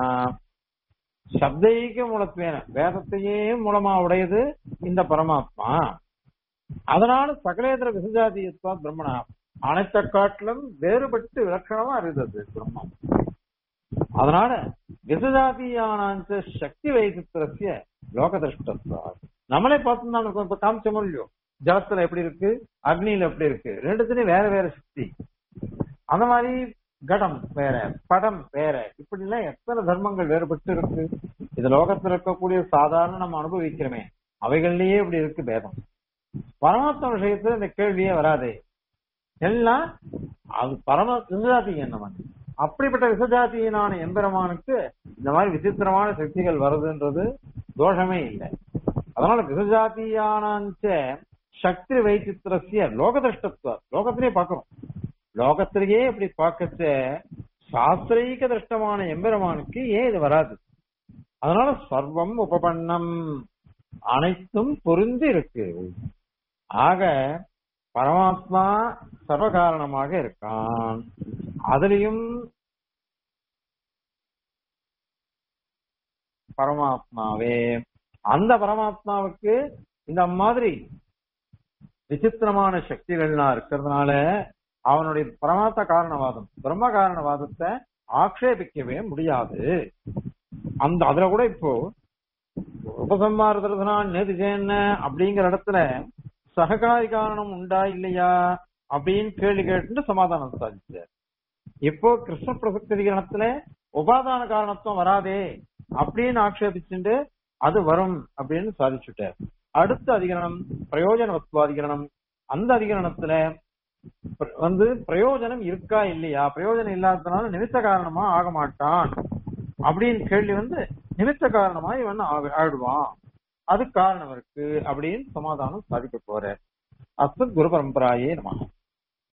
சப்தைக மூலத்வேன வேதத்தையே மூலமா உடையது இந்த பரமாத்மா அதனால சகலேதர விசஜாத்தீயத்வாத் பிரம்மணா அனைத்த காட்டிலும் வேறுபட்டு விலட்சணமா இருந்தது பிரம்மம் அதனால விசஜாதியான சக்தி வைத்திரசிய லோக திருஷ்டத்வா நம்மளே பார்த்தோம்னா நமக்கு இப்ப காமிச்சோமோ இல்லையோ ஜலத்துல எப்படி இருக்கு அக்னியில எப்படி இருக்கு ரெண்டுத்துலயும் வேற வேற சக்தி அந்த மாதிரி கடம் வேற படம் வேற இப்படி எல்லாம் எத்தனை தர்மங்கள் வேறுபட்டு இருக்கு இது லோகத்துல இருக்கக்கூடிய சாதாரண நம்ம அனுபவிக்கிறோமே அவைகள்லயே இப்படி இருக்கு பேதம் பரமாத்ம விஷயத்துல இந்த கேள்வியே வராதே எல்லாம் அது பரம விசஜாதி என்ன அப்படிப்பட்ட விசஜாத்தியனான எம்பெருமானுக்கு இந்த மாதிரி விசித்திரமான சக்திகள் வருதுன்றது தோஷமே இல்லை அதனால விசஜாத்தியானாச்ச சக்தி வைச்சித்திரசிய லோகதிருஷ்டத்துவ லோகத்திலே பார்க்கிறோம் லோகத்திலேயே இப்படி பார்க்கச்ச சாஸ்திரீக திருஷ்டமான எம்பெருமானுக்கு ஏன் இது வராது அதனால சர்வம் உபபண்ணம் அனைத்தும் பொருந்தி இருக்கு ஆக பரமாத்மா சர்வகாரணமாக இருக்கான் அதுலயும் பரமாத்மாவே அந்த பரமாத்மாவுக்கு இந்த மாதிரி விசித்திரமான சக்திகள்லாம் இருக்கிறதுனால அவனுடைய பரமாத்ம காரணவாதம் பிரம்ம காரணவாதத்தை ஆக்ஷேபிக்கவே முடியாது அந்த அதுல கூட இப்போ உபசம்மாரதுனா நேது என்ன அப்படிங்கிற இடத்துல சககாரி காரணம் உண்டா இல்லையா அப்படின்னு கேள்வி கேட்டு சமாதானம் சாதிச்சார் இப்போ கிருஷ்ண பிரசக்திகரணத்துல உபாதான காரணத்துவம் வராதே அப்படின்னு ஆக்ஷேபிச்சுட்டு அது வரும் அப்படின்னு சாதிச்சுட்டார் அடுத்த அதிகரணம் பிரயோஜன அதிகரணம் அந்த அதிகரணத்துல வந்து பிரயோஜனம் இருக்கா இல்லையா பிரயோஜனம் இல்லாததுனால நிமித்த காரணமா ஆக மாட்டான் அப்படின்னு கேள்வி வந்து நிமித்த காரணமா இவன் ஆயிடுவான் அது காரணம் இருக்கு அப்படின்னு சமாதானம் சாதிக்க போற அஸ்மத் குரு பரம்பராயே நம